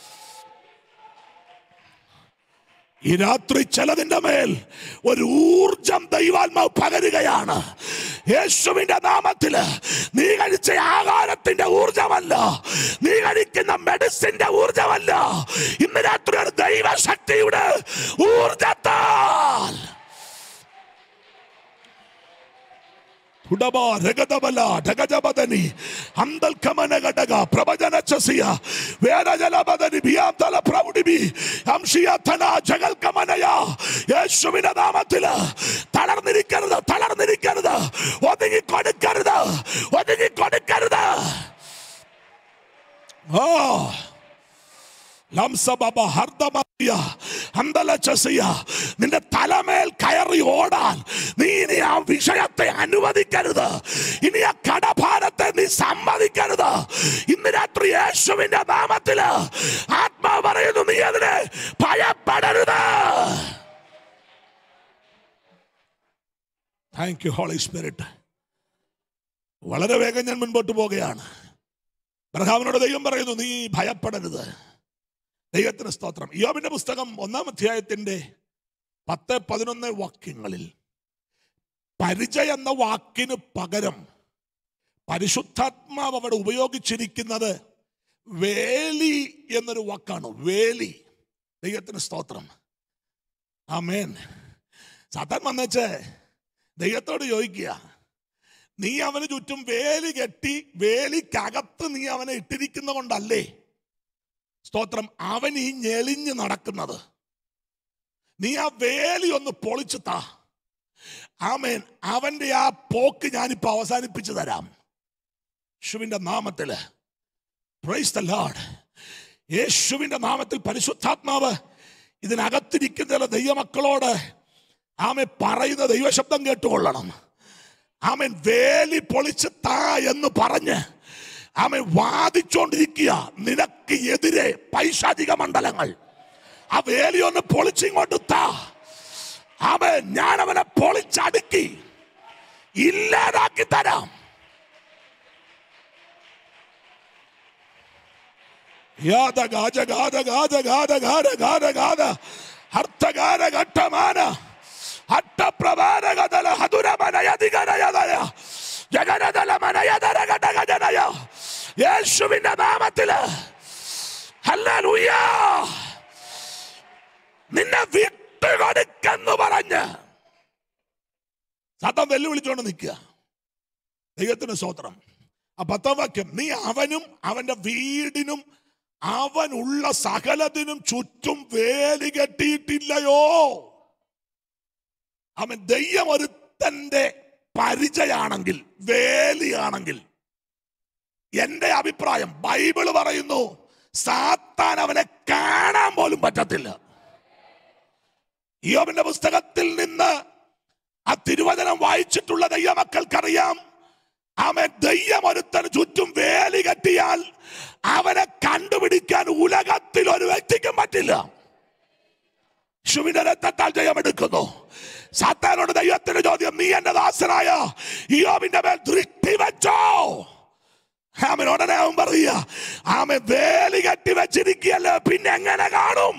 ഈ രാത്രി ചിലതിന്റെ മേൽ ഒരു ഊർജം ദൈവാത്മാവ് പകരുകയാണ് യേശുവിന്റെ നാമത്തില് നീ കഴിച്ച ആഹാരത്തിന്റെ ഊർജമല്ല നീ കഴിക്കുന്ന മെഡിസിന്റെ ഊർജമല്ല ഇന്ന് രാത്രി ഒരു ദൈവശക്തിയുടെ ഊർജത്താൽ ഉടബ രഗതബല ഢഗജബദനി അന്തൽക്കമന ഘടക പ്രവചന ചസിയ വേദജലബദനി ബിയാന്തല പ്രൗഢിബി അംശിയധന ജഗൽക്കമനയ യേശുവിന്റെ നാമത്തില് തളർന്നിരിക്കരുത് തളർന്നിരിക്കരുത് ഒതുങ്ങി കൊടുക്കരുത് ഒതുങ്ങി കൊടുക്കരുത് ആ ലംസബബ ഹർദമ അന്തലച്ചസിയ നിന്റെ തലമേൽ കയറി ഓടാൻ നീ ഇനി ആ വിഷയത്തെ അനുവദിക്കരുത് ഇനി ആ കടഭാരത്തെ നീ സമ്മതിക്കരുത് ഇന്ന് രാത്രി യേശുവിന്റെ നാമത്തില് ആത്മാവ് പറയുന്നു നീ അതിനെ ഭയപ്പെടരുത് താങ്ക് യു ഹോളി സ്പിരിറ്റ് വളരെ വേഗം ഞാൻ മുൻപോട്ട് പോവുകയാണ് ബ്രഹാമിനോട് ദൈവം പറയുന്നു നീ ഭയപ്പെടരുത് ദൈവത്തിന് സ്തോത്രം യോബിന്റെ പുസ്തകം ഒന്നാം അധ്യായത്തിന്റെ പത്ത് പതിനൊന്ന് വാക്യങ്ങളിൽ പരിചയ എന്ന വാക്കിന് പകരം പരിശുദ്ധാത്മാവ് അവിടെ ഉപയോഗിച്ചിരിക്കുന്നത് വേലി എന്നൊരു വാക്കാണ് വേലി ദൈവത്തിന് സ്തോത്രം ആമേൻ സാത്താൻ വന്നേച്ചേ ദൈവത്തോട് ചോദിക്കുക നീ അവന് ചുറ്റും വേലി കെട്ടി വേലിക്കകത്ത് നീ അവനെ ഇട്ടിരിക്കുന്ന കൊണ്ടല്ലേ സ്തോത്രം അവൻ ഈ ഞെളിഞ്ഞ് നടക്കുന്നത് നീ ആ വേലി ഒന്ന് പൊളിച്ചു താ ആമേൻ അവന്റെ ആ പോക്ക് ഞാനിപ്പോ അവസാനിപ്പിച്ചു തരാം യേശുവിന്റെ നാമത്തില് പ്രൈസ് ദ ലോർഡ് യേശുവിന്റെ നാമത്തിൽ പരിശുദ്ധാത്മാവ് ഇതിനകത്തിരിക്കുന്ന ചില ദൈവമക്കളോട് ആമെ പറയുന്ന ദൈവശബ്ദം കേട്ടുകൊള്ളണം ആമൻ വേലി പൊളിച്ച് താ എന്ന് പറഞ്ഞ് ആമൻ വാദിച്ചോണ്ടിരിക്കുക നിനക്ക് എതിരെ പൈശാചിക മണ്ഡലങ്ങൾ ആ വേലി ഒന്ന് പൊളിച്ചിങ്ങോട്ട് താ അവൻ ഞാൻ അവനെ പൊളിച്ചടുക്കി ഇല്ലാതാക്കി തരാം യാത ഗാജ ഗാത ഗാജ ഗാത ഗാര ഗാര ഗാത അർത്ഥഗാര ഘട്ടമാന അട്ടപ്രഭാര ഗതല ഹതുര മനയതികരയതയ ജഗനതല മനയതര ഘടകജനയ യേശുവിന്റെ നാമത്തില് ഹല്ലേലൂയ നിന്നെ വിട്ടുകൊടുക്കെന്ന് പറഞ്ഞ് സത്തം വെല്ലുവിളിച്ചോണ്ട് നിൽക്കുക ദൈവത്തിന് സ്വോത്രം ആ പത്താം വാക്യം നീ അവനും അവന്റെ വീടിനും അവനുള്ള സകലതിനും ചുറ്റും വേലി കെട്ടിയിട്ടില്ലയോ അവൻ ദൈവം ഒരുത്തന്റെ പരിചയാണെങ്കിൽ വേലിയാണെങ്കിൽ എന്റെ അഭിപ്രായം ബൈബിള് പറയുന്നു സാത്താൻ അവനെ കാണാൻ പോലും പറ്റത്തില്ല യോബിന്റെ പുസ്തകത്തിൽ നിന്ന് ആ തിരുവചനം വായിച്ചിട്ടുള്ള ദൈവമക്കൾക്കറിയാം അവൻ ദയ്യം ഒരുത്തന് ചുറ്റും വേലി കെട്ടിയാൽ അവനെ കണ്ടുപിടിക്കാൻ ഉലകത്തിൽ ഒരു വ്യക്തിക്കും പറ്റില്ല ശുവിന്റെ രക്തത്താൽ ജയമെടുക്കുന്നു സാത്താനോട് ദൈവത്തിന്റെ ചോദ്യം നീ എന്റെ ദാസനായ യോബിന്റെ മേൽ ദൃഷ്ടി വെച്ചോ ആമൻ ഉടനെ അവൻ പറയുക ആമൻ വേലി കെട്ടി വെച്ചിരിക്കുകയല്ലേ പിന്നെ എങ്ങനെ കാണും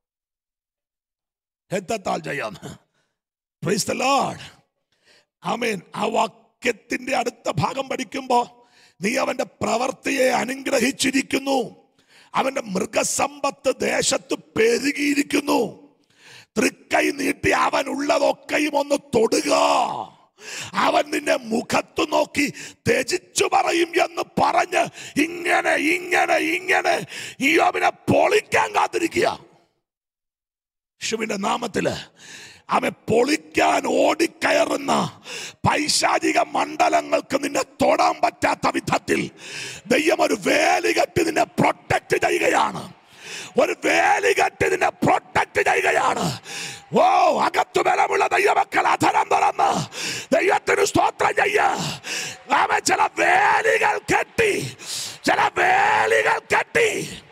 രക്തത്താൽ ജയം Praise the Lord. ആമേൻ ആ വാക്യത്തിന്റെ അടുത്ത ഭാഗം പഠിക്കുമ്പോ നീ അവന്റെ പ്രവൃത്തിയെ അനുഗ്രഹിച്ചിരിക്കുന്നു അവന്റെ മൃഗസമ്പത്ത് ദേശത്ത് പെരുകിയിരിക്കുന്നു തൃക്കൈ നീട്ടി അവൻ ഉള്ളതൊക്കെയും ഒന്ന് തൊടുക അവൻ നിന്നെ മുഖത്തു നോക്കി ത്യജിച്ചു പറയും എന്ന് പറഞ്ഞ് ഇങ്ങനെ ഇങ്ങനെ ഇങ്ങനെ ഈ അവനെ പൊളിക്കാൻ കാത്തിരിക്കുക യേശുവിന്റെ നാമത്തില് അവൻ പൊളിക്കാൻ ഓടിക്കയറുന്ന പൈശാചിക മണ്ഡലങ്ങൾക്ക് നിന്നെ തൊടാൻ പറ്റാത്ത വിധത്തിൽ ദൈവം ഒരു വേലി കെട്ടി നിന്നെ പ്രൊട്ടക്ട് ചെയ്യുകയാണ് ഒരു വേലി കെട്ടി നിന്നെ പ്രൊട്ടക്ട് ചെയ്യുകയാണ് ഓ അകത്തു ബലമുള്ള ദൈവമക്കൾ അധരം തുറന്ന് ദൈവത്തിന് സ്തോത്രം ചെയ്യ അവൻ ചില വേലികൾ കെട്ടി ചില വേലികൾ കെട്ടി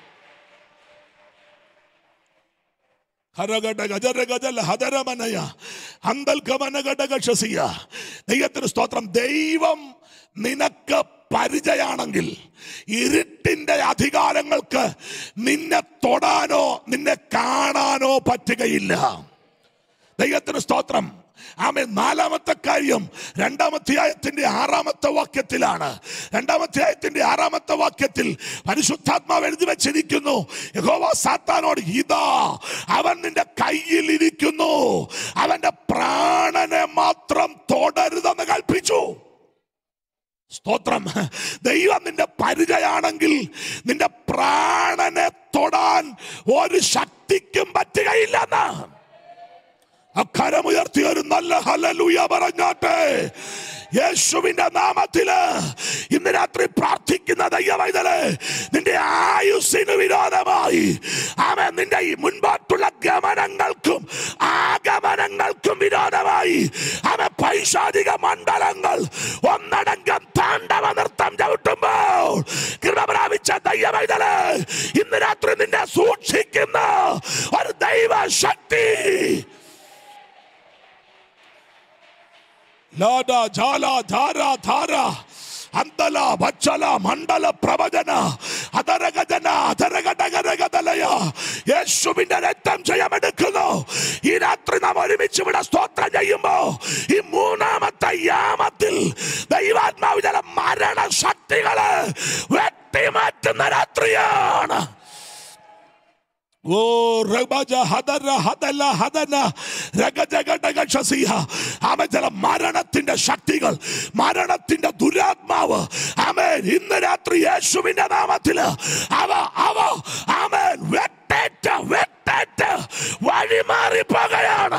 ഹരഗട ഗജര ഗജല ഹദരമനയ അന്തൽക്കമന ഘടകശസിയ ദൈവത്തിന് സ്തോത്രം ദൈവം നിനക്ക് പരിചയാണെങ്കിൽ ഇരുട്ടിന്റെ അധികാരങ്ങൾക്ക് നിന്നെ തൊടാനോ നിന്നെ കാണാനോ പറ്റുകയില്ല ദൈവത്തിന് സ്തോത്രം ആമേ നാലാമത്തെ കാര്യം രണ്ടാമധ്യായത്തിന്റെ ആറാമത്തെ വാക്യത്തിലാണ് രണ്ടാമധ്യായത്തിന്റെ ആറാമത്തെ വാക്യത്തിൽ പരിശുദ്ധാത്മാവ് എഴുതി വെച്ചിരിക്കുന്നു യഹോവ സാത്താനോട് ഇതാ അവൻ നിന്റെ കയ്യിൽ ഇരിക്കുന്നു അവന്റെ പ്രാണനെ മാത്രം തൊടരുതെന്ന് കൽപ്പിച്ചു സ്തോത്രം ദൈവം നിന്റെ പരിചയാണെങ്കിൽ നിന്റെ പ്രാണനെ തൊടാൻ ഒരു ശക്തിക്കും പറ്റുകയില്ലെന്ന് അക്കരമുയർത്തി ഒരു നല്ല ഹലലുയ പറഞ്ഞാട്ടെ യേശുവിന്റെ നാമത്തില് ഇന്ന് രാത്രി പ്രാർത്ഥിക്കുന്ന ദൈവവൈതല് നിന്റെ ആയുസ് ആയുസിന് വിരോധമായി അവൻ നിന്റെ ഈ മുൻപോട്ടുള്ള ഗമനങ്ങൾക്കും ആഗമനങ്ങൾക്കും വിരോധമായി അവൻ പൈശാചിക മണ്ഡലങ്ങൾ ഒന്നടങ്കം താണ്ഡവ നൃത്തം ചവിട്ടുമ്പോൾ കൃപ പ്രാപിച്ച ദൈവമൈതല് ഇന്ന് രാത്രി നിന്നെ സൂക്ഷിക്കുന്ന ഒരു ദൈവ ശക്തി ലാഡ ജാല ധാര ധാര അന്തല വച്ചല മണ്ഡല പ്രവചന അതരഗജന അതരഗടകരഗതലയ യേശുവിന്റെ രക്തം ജയമെടുക്കുന്നു ഈ രാത്രി നാം ഒരുമിച്ച് ഇവിടെ സ്തോത്രം ചെയ്യുമ്പോ ഈ മൂന്നാമത്തെ യാമത്തിൽ ദൈവാത്മാവിതല മരണ ശക്തികള് വെട്ടിമാറ്റുന്ന രാത്രിയാണ് ഓ റബജ ഹദര ഹദല ഹദന രഗജഗടഗശസിയ ആമേൻ ചില മരണത്തിന്റെ ശക്തികൾ മരണത്തിന്റെ ദുരാത്മാവ് ആമേൻ ഇന്ന് രാത്രി യേശുവിന്റെ നാമത്തില് അവ അവ ആമേൻ വെട്ടേറ്റ് വെട്ടേറ്റ് വഴിമാറി പോകുകയാണ്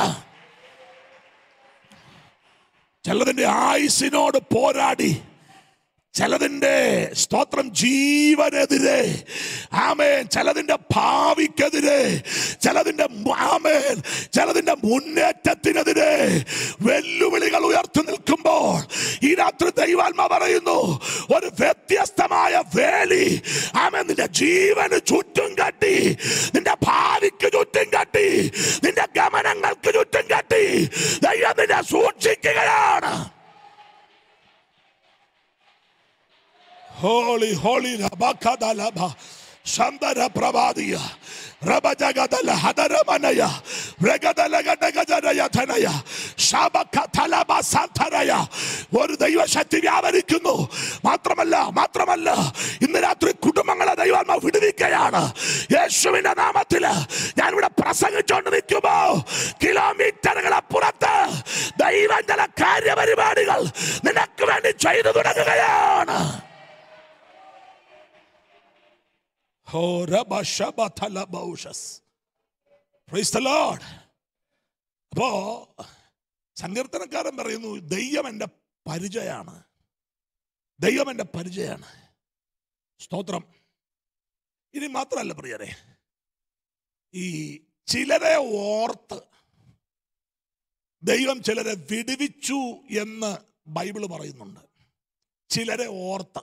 ചിലതിന്റെ ആയുസിനോട് പോരാടി ചിലതിൻ്റെ സ്തോത്രം ജീവനെതിരെ ആമേൻ ചിലതിൻ്റെ ഭാവിക്കെതിരെ ചിലതിൻ്റെ ആമേൻ ചിലതിൻ്റെ മുന്നേറ്റത്തിനെതിരെ വെല്ലുവിളികൾ ഉയർത്തി നിൽക്കുമ്പോൾ ഈ രാത്രി ദൈവാത്മ പറയുന്നു ഒരു വ്യത്യസ്തമായ വേലി ആമേൻ നിന്റെ ജീവന് ചുറ്റും കട്ടി നിന്റെ ഭാവിക്ക് ചുറ്റും കട്ടി നിന്റെ ഗമനങ്ങൾക്ക് ചുറ്റും കട്ടി ദൈവം നിന്നെ സൂക്ഷിക്കുകയാണ് Holy, holy, Rabakadalaba, Shandara Pravadia, Rabajagadala Hadaramanaja, Regadalagadagajanaya Tanaya, Shabakatalaba Santaraya, ഒരു ദൈവശക്തി വ്യാപരിക്കുന്നു മാത്രമല്ല മാത്രമല്ല ഇന്ന് രാത്രി കുടുംബങ്ങളെ ദൈവാത്മ വിടുവിക്കുകയാണ് യേശുവിന്റെ നാമത്തില് ഞാൻ ഇവിടെ പ്രസംഗിച്ചുകൊണ്ട് നിൽക്കുമ്പോ കിലോമീറ്ററുകൾ അപ്പുറത്ത് ദൈവം ചില കാര്യപരിപാടികൾ നിനക്ക് വേണ്ടി ചെയ്തു തുടങ്ങുകയാണ് Oh, Rabba Shabba Talabaushas. Praise the Lord. അപ്പോ സങ്കീർത്തനക്കാരൻ പറയുന്നു ദൈവം എൻ്റെ പരിചയമാണ് ദൈവം എൻ്റെ പരിചയമാണ് സ്തോത്രം ഇനി മാത്രമല്ല പ്രിയരെ ഈ ചിലരെ ഓർത്ത് ദൈവം ചിലരെ വിടുവിച്ചു എന്ന് ബൈബിള് പറയുന്നുണ്ട് ചിലരെ ഓർത്ത്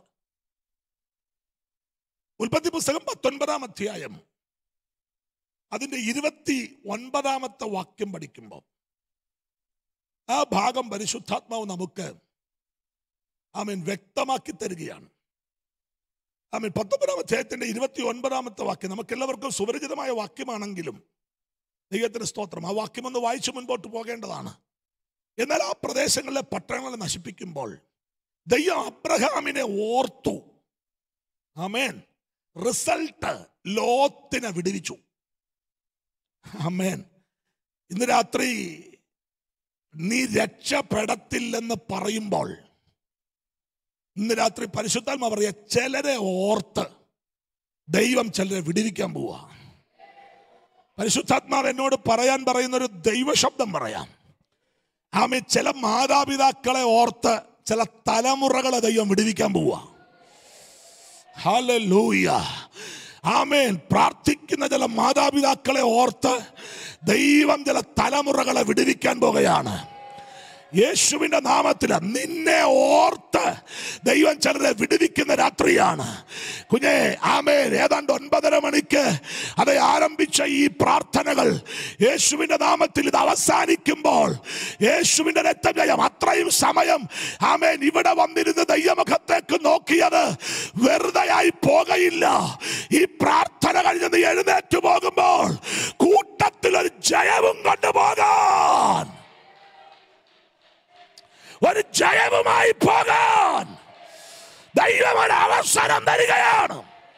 ഉൽപ്പത്തി പുസ്തകം പത്തൊൻപതാം അധ്യായം അതിന്റെ ഇരുപത്തി ഒൻപതാമത്തെ വാക്യം പഠിക്കുമ്പോൾ ആ ഭാഗം പരിശുദ്ധാത്മാവ് നമുക്ക് ആമീൻ വ്യക്തമാക്കി തരികയാണ് ആമീൻ പത്തൊമ്പതാം അധ്യായത്തിന്റെ ഇരുപത്തി ഒൻപതാമത്തെ വാക്യം നമുക്ക് എല്ലാവർക്കും സുപരിചിതമായ വാക്യമാണെങ്കിലും ദൈവത്തിന്റെ സ്തോത്രം ആ വാക്യം ഒന്ന് വായിച്ചു മുൻപോട്ട് പോകേണ്ടതാണ് എന്നാൽ ആ പ്രദേശങ്ങളിലെ പട്ടണങ്ങളെ നശിപ്പിക്കുമ്പോൾ ദൈവം അബ്രഹാമിനെ ഓർത്തു ആമേൻ റിസൾട്ട് ലോത്തിനെ വിടുവിച്ചു ആമേൻ ഇന്ന് രാത്രി നീ രക്ഷപ്പെടത്തില്ലെന്ന് പറയുമ്പോൾ ഇന്ന് രാത്രി പരിശുദ്ധാത്മ പറയാ ചിലരെ ഓർത്ത് ദൈവം ചിലരെ വിടുവിക്കാൻ പോവാ പരിശുദ്ധാത്മാവ് എന്നോട് പറയാൻ പറയുന്ന ഒരു ദൈവശബ്ദം പറയാം ആമേ ചില മാതാപിതാക്കളെ ഓർത്ത് ചില തലമുറകളെ ദൈവം വിടുവിക്കാൻ പോവാ ഹല്ലേലൂയ ആമേൻ പ്രാർത്ഥിക്കുന്ന ചില മാതാപിതാക്കളെ ഓർത്ത് ദൈവം ചില തലമുറകളെ വിടുവിക്കാൻ പോകുകയാണ് യേശുവിന്റെ നാമത്തിൽ നിന്നെ ഓർത്ത് ദൈവം ചിലരെ വിടുവിക്കുന്ന രാത്രിയാണ് കുഞ്ഞെ ആമേൻ ഏതാണ്ട് ഒൻപതര മണിക്ക് അത് ആരംഭിച്ച ഈ പ്രാർത്ഥനകൾ യേശുവിന്റെ നാമത്തിൽ ഇത് അവസാനിക്കുമ്പോൾ യേശുവിന്റെ രക്തജയം അത്രയും സമയം ആമേൻ ഇവിടെ വന്നിരുന്ന് ദൈവമുഖത്തേക്ക് നോക്കിയത് വെറുതെയായി പോകയില്ല ഈ പ്രാർത്ഥന കഴിഞ്ഞ് നീ എഴുന്നേറ്റ് പോകുമ്പോൾ കൂട്ടത്തിൽ ഒരു ജയവും കൊണ്ടുപോകാൻ ഒരു ജയവുമായി പോകാൻ ദൈവം ഒരു അവസരം തരികയാണ്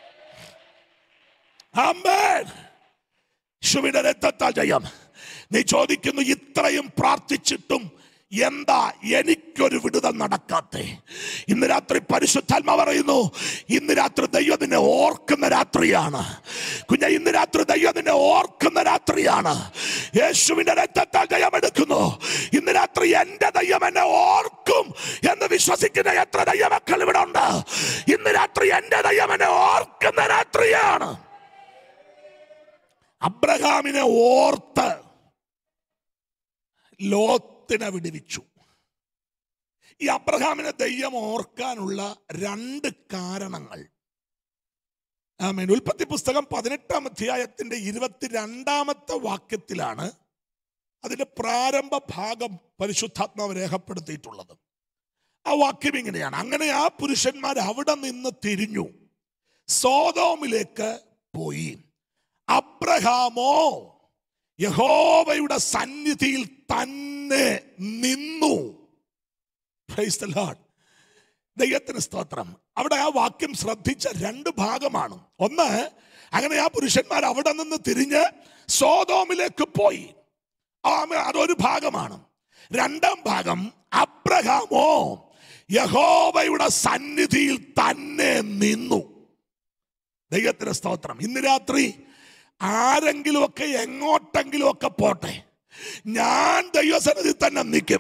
ആമേൻ യേശുവിന്റെ രക്തത്താൽ ജയം നീ ചോദിക്കുന്നു ഇത്രയും പ്രാർത്ഥിച്ചിട്ടും എന്താ എനിക്കൊരു വിടുതൽ നടക്കാത്തെ ഇന്ന് രാത്രി പരിശുദ്ധാത്മ പറയുന്നു ഇന്ന് രാത്രി ദൈവം നിന്നെ ഓർക്കുന്ന രാത്രിയാണ് കുഞ്ഞ ഇന്ന് രാത്രി ദൈവം നിന്നെ ഓർക്കുന്ന രാത്രിയാണ് യേശുവിന്റെ രക്തത്താൽ ജയമെടുക്കുന്നു ഇന്ന് രാത്രി എന്റെ ദൈവം എന്നെ ഓർക്കും എന്ന് വിശ്വസിക്കുന്ന എത്ര ദൈവമക്കൾ ഇവിടെ ഉണ്ട് ഇന്ന് രാത്രി രാത്രി എന്റെ ദൈവം എന്നെ ഓർക്കുന്ന രാത്രിയാണ് അബ്രഹാമിനെ ഓർത്ത് ലോത്തിനെ വിടുവിച്ചു ഈ അബ്രഹാമിനെ ദൈവം ഓർക്കാനുള്ള രണ്ട് കാരണങ്ങൾ ആമേൻ ഉൽപ്പത്തി പുസ്തകം പതിനെട്ടാം അധ്യായത്തിന്റെ ഇരുപത്തിരണ്ടാമത്തെ വാക്യത്തിലാണ് അതിന്റെ പ്രാരംഭ ഭാഗം പരിശുദ്ധാത്മാവ് രേഖപ്പെടുത്തിയിട്ടുള്ളത് ആ വാക്യം ഇങ്ങനെയാണ് അങ്ങനെ ആ പുരുഷന്മാർ അവിടെ നിന്ന് തിരിഞ്ഞു സോതോമിലേക്ക് പോയി അബ്രഹാമോ യഹോവയുടെ സന്നിധിയിൽ തന്നെ നിന്നു Praise the Lord. ദൈവത്തിന് സ്തോത്രം അവിടെ ആ വാക്യം ശ്രദ്ധിച്ച രണ്ട് ഭാഗമാണ് ഒന്ന് അങ്ങനെ ആ പുരുഷന്മാർ അവിടെ നിന്ന് തിരിഞ്ഞ് സോതോമിലേക്ക് പോയി ആമേ അതൊരു ഭാഗമാണ് രണ്ടാം ഭാഗം അബ്രഹാമോ യഹോവയുടെ സന്നിധിയിൽ തന്നെ നിന്നു ദൈവത്തിന് സ്തോത്രം ഇന്ന് രാത്രി ആരെങ്കിലുമൊക്കെ എങ്ങോട്ടെങ്കിലുമൊക്കെ പോട്ടെ ഞാൻ ദൈവസന്നിധി തന്നെ നിൽക്കും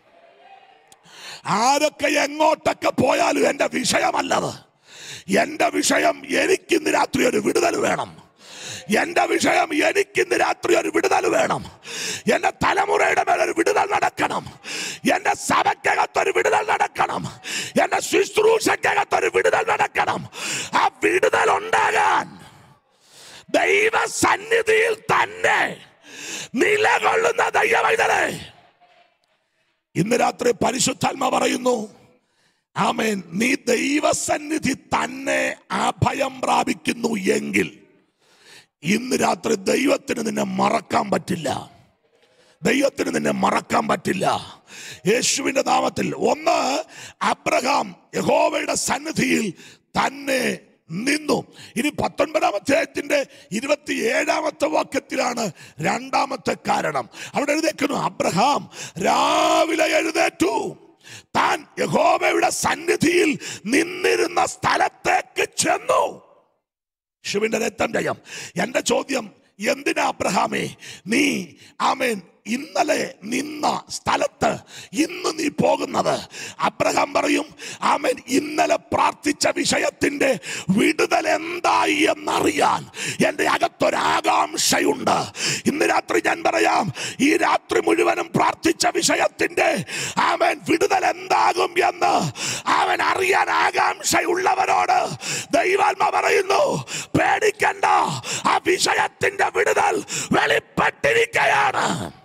ആരൊക്കെ എങ്ങോട്ടൊക്കെ പോയാലും എൻ്റെ വിഷയമല്ലത് എൻ്റെ വിഷയം എനിക്കിന്ന് രാത്രി ഒരു വിടുതൽ വേണം എന്റെ വിഷയം എനിക്കിന്ന് രാത്രി ഒരു വിടുതൽ വേണം എന്റെ തലമുറയുടെ മേൽ ഒരു വിടുതൽ നടക്കണം എന്റെ സഭയ്ക്കകത്തൊരു വിടുതൽ നടക്കണം എന്റെ ശുശ്രൂഷയ്ക്കകത്തൊരു വിടുതൽ നടക്കണം ആ വിടുതൽ ഉണ്ടാകാൻ ദൈവ സന്നിധിയിൽ തന്നെ നിലകൊള്ളുന്ന ദൈവവൈതലേ ഇന്ന് രാത്രി പരിശുദ്ധാത്മ പറയുന്നു ആമേൻ നീ ദൈവസന്നിധി തന്നെ അഭയം പ്രാപിക്കുന്നു എങ്കിൽ ഇന്ന് രാത്രി ദൈവത്തിന് നിന്നെ മറക്കാൻ പറ്റില്ല ദൈവത്തിന് നിന്നെ മറക്കാൻ പറ്റില്ല യേശുവിന്റെ നാമത്തിൽ ഒന്ന് അബ്രഹാം യഹോവയുടെ സന്നിധിയിൽ തന്നെ നിന്നു ഇനി പത്തൊൻപതാം അധ്യായത്തിന്റെ ഇരുപത്തിയേഴാമത്തെ വാക്യത്തിലാണ് രണ്ടാമത്തെ കാരണം അവിടെ എഴുതേക്കുന്നു അബ്രഹാം രാവിലെ എഴുന്നേറ്റു താൻ യഹോവയുടെ സന്നിധിയിൽ നിന്നിരുന്ന സ്ഥലത്തേക്ക് ചെന്നു യേശുവിന്റെ രക്തം ജയം എന്റെ ചോദ്യം എന്തിനാ അബ്രഹാമേ നീ ആമേൻ ഇന്നലെ നിന്ന സ്ഥലത്ത് ഇന്ന് നീ പോകുന്നത് അബ്രഹാം പറയും ആമേൻ ഇന്നലെ പ്രാർത്ഥിച്ച വിഷയത്തിന്റെ വിടുതൽ എന്തായി എന്നറിയാൻ എൻ്റെ അകത്തൊരാകാംക്ഷയുണ്ട് ഇന്ന് രാത്രി ഞാൻ പറയാം ഈ രാത്രി മുഴുവനും പ്രാർത്ഥിച്ച വിഷയത്തിന്റെ ആമേൻ വിടുതൽ എന്താകും എന്ന് അവൻ അറിയാൻ ആകാംക്ഷയുള്ളവരോട് ദൈവാത്മ പറയുന്നു പേടിക്കണ്ട ആ വിഷയത്തിന്റെ വിടുതൽ വെളിപ്പെട്ടിരിക്കുകയാണ്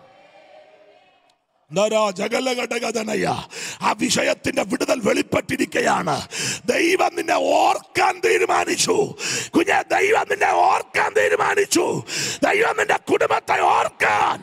നരാ ജഗലഘടകതനയ. ആ വിഷയത്തിന്റെ വിടുതൽ വെളിപ്പെട്ടിരിക്കുകയാണ് ദൈവം നിന്നെ ഓർക്കാൻ തീരുമാനിച്ചു കുഞ്ഞെ ദൈവം നിന്നെ ഓർക്കാൻ തീരുമാനിച്ചു ദൈവം നിന്റെ കുടുംബത്തെ ഓർക്കാൻ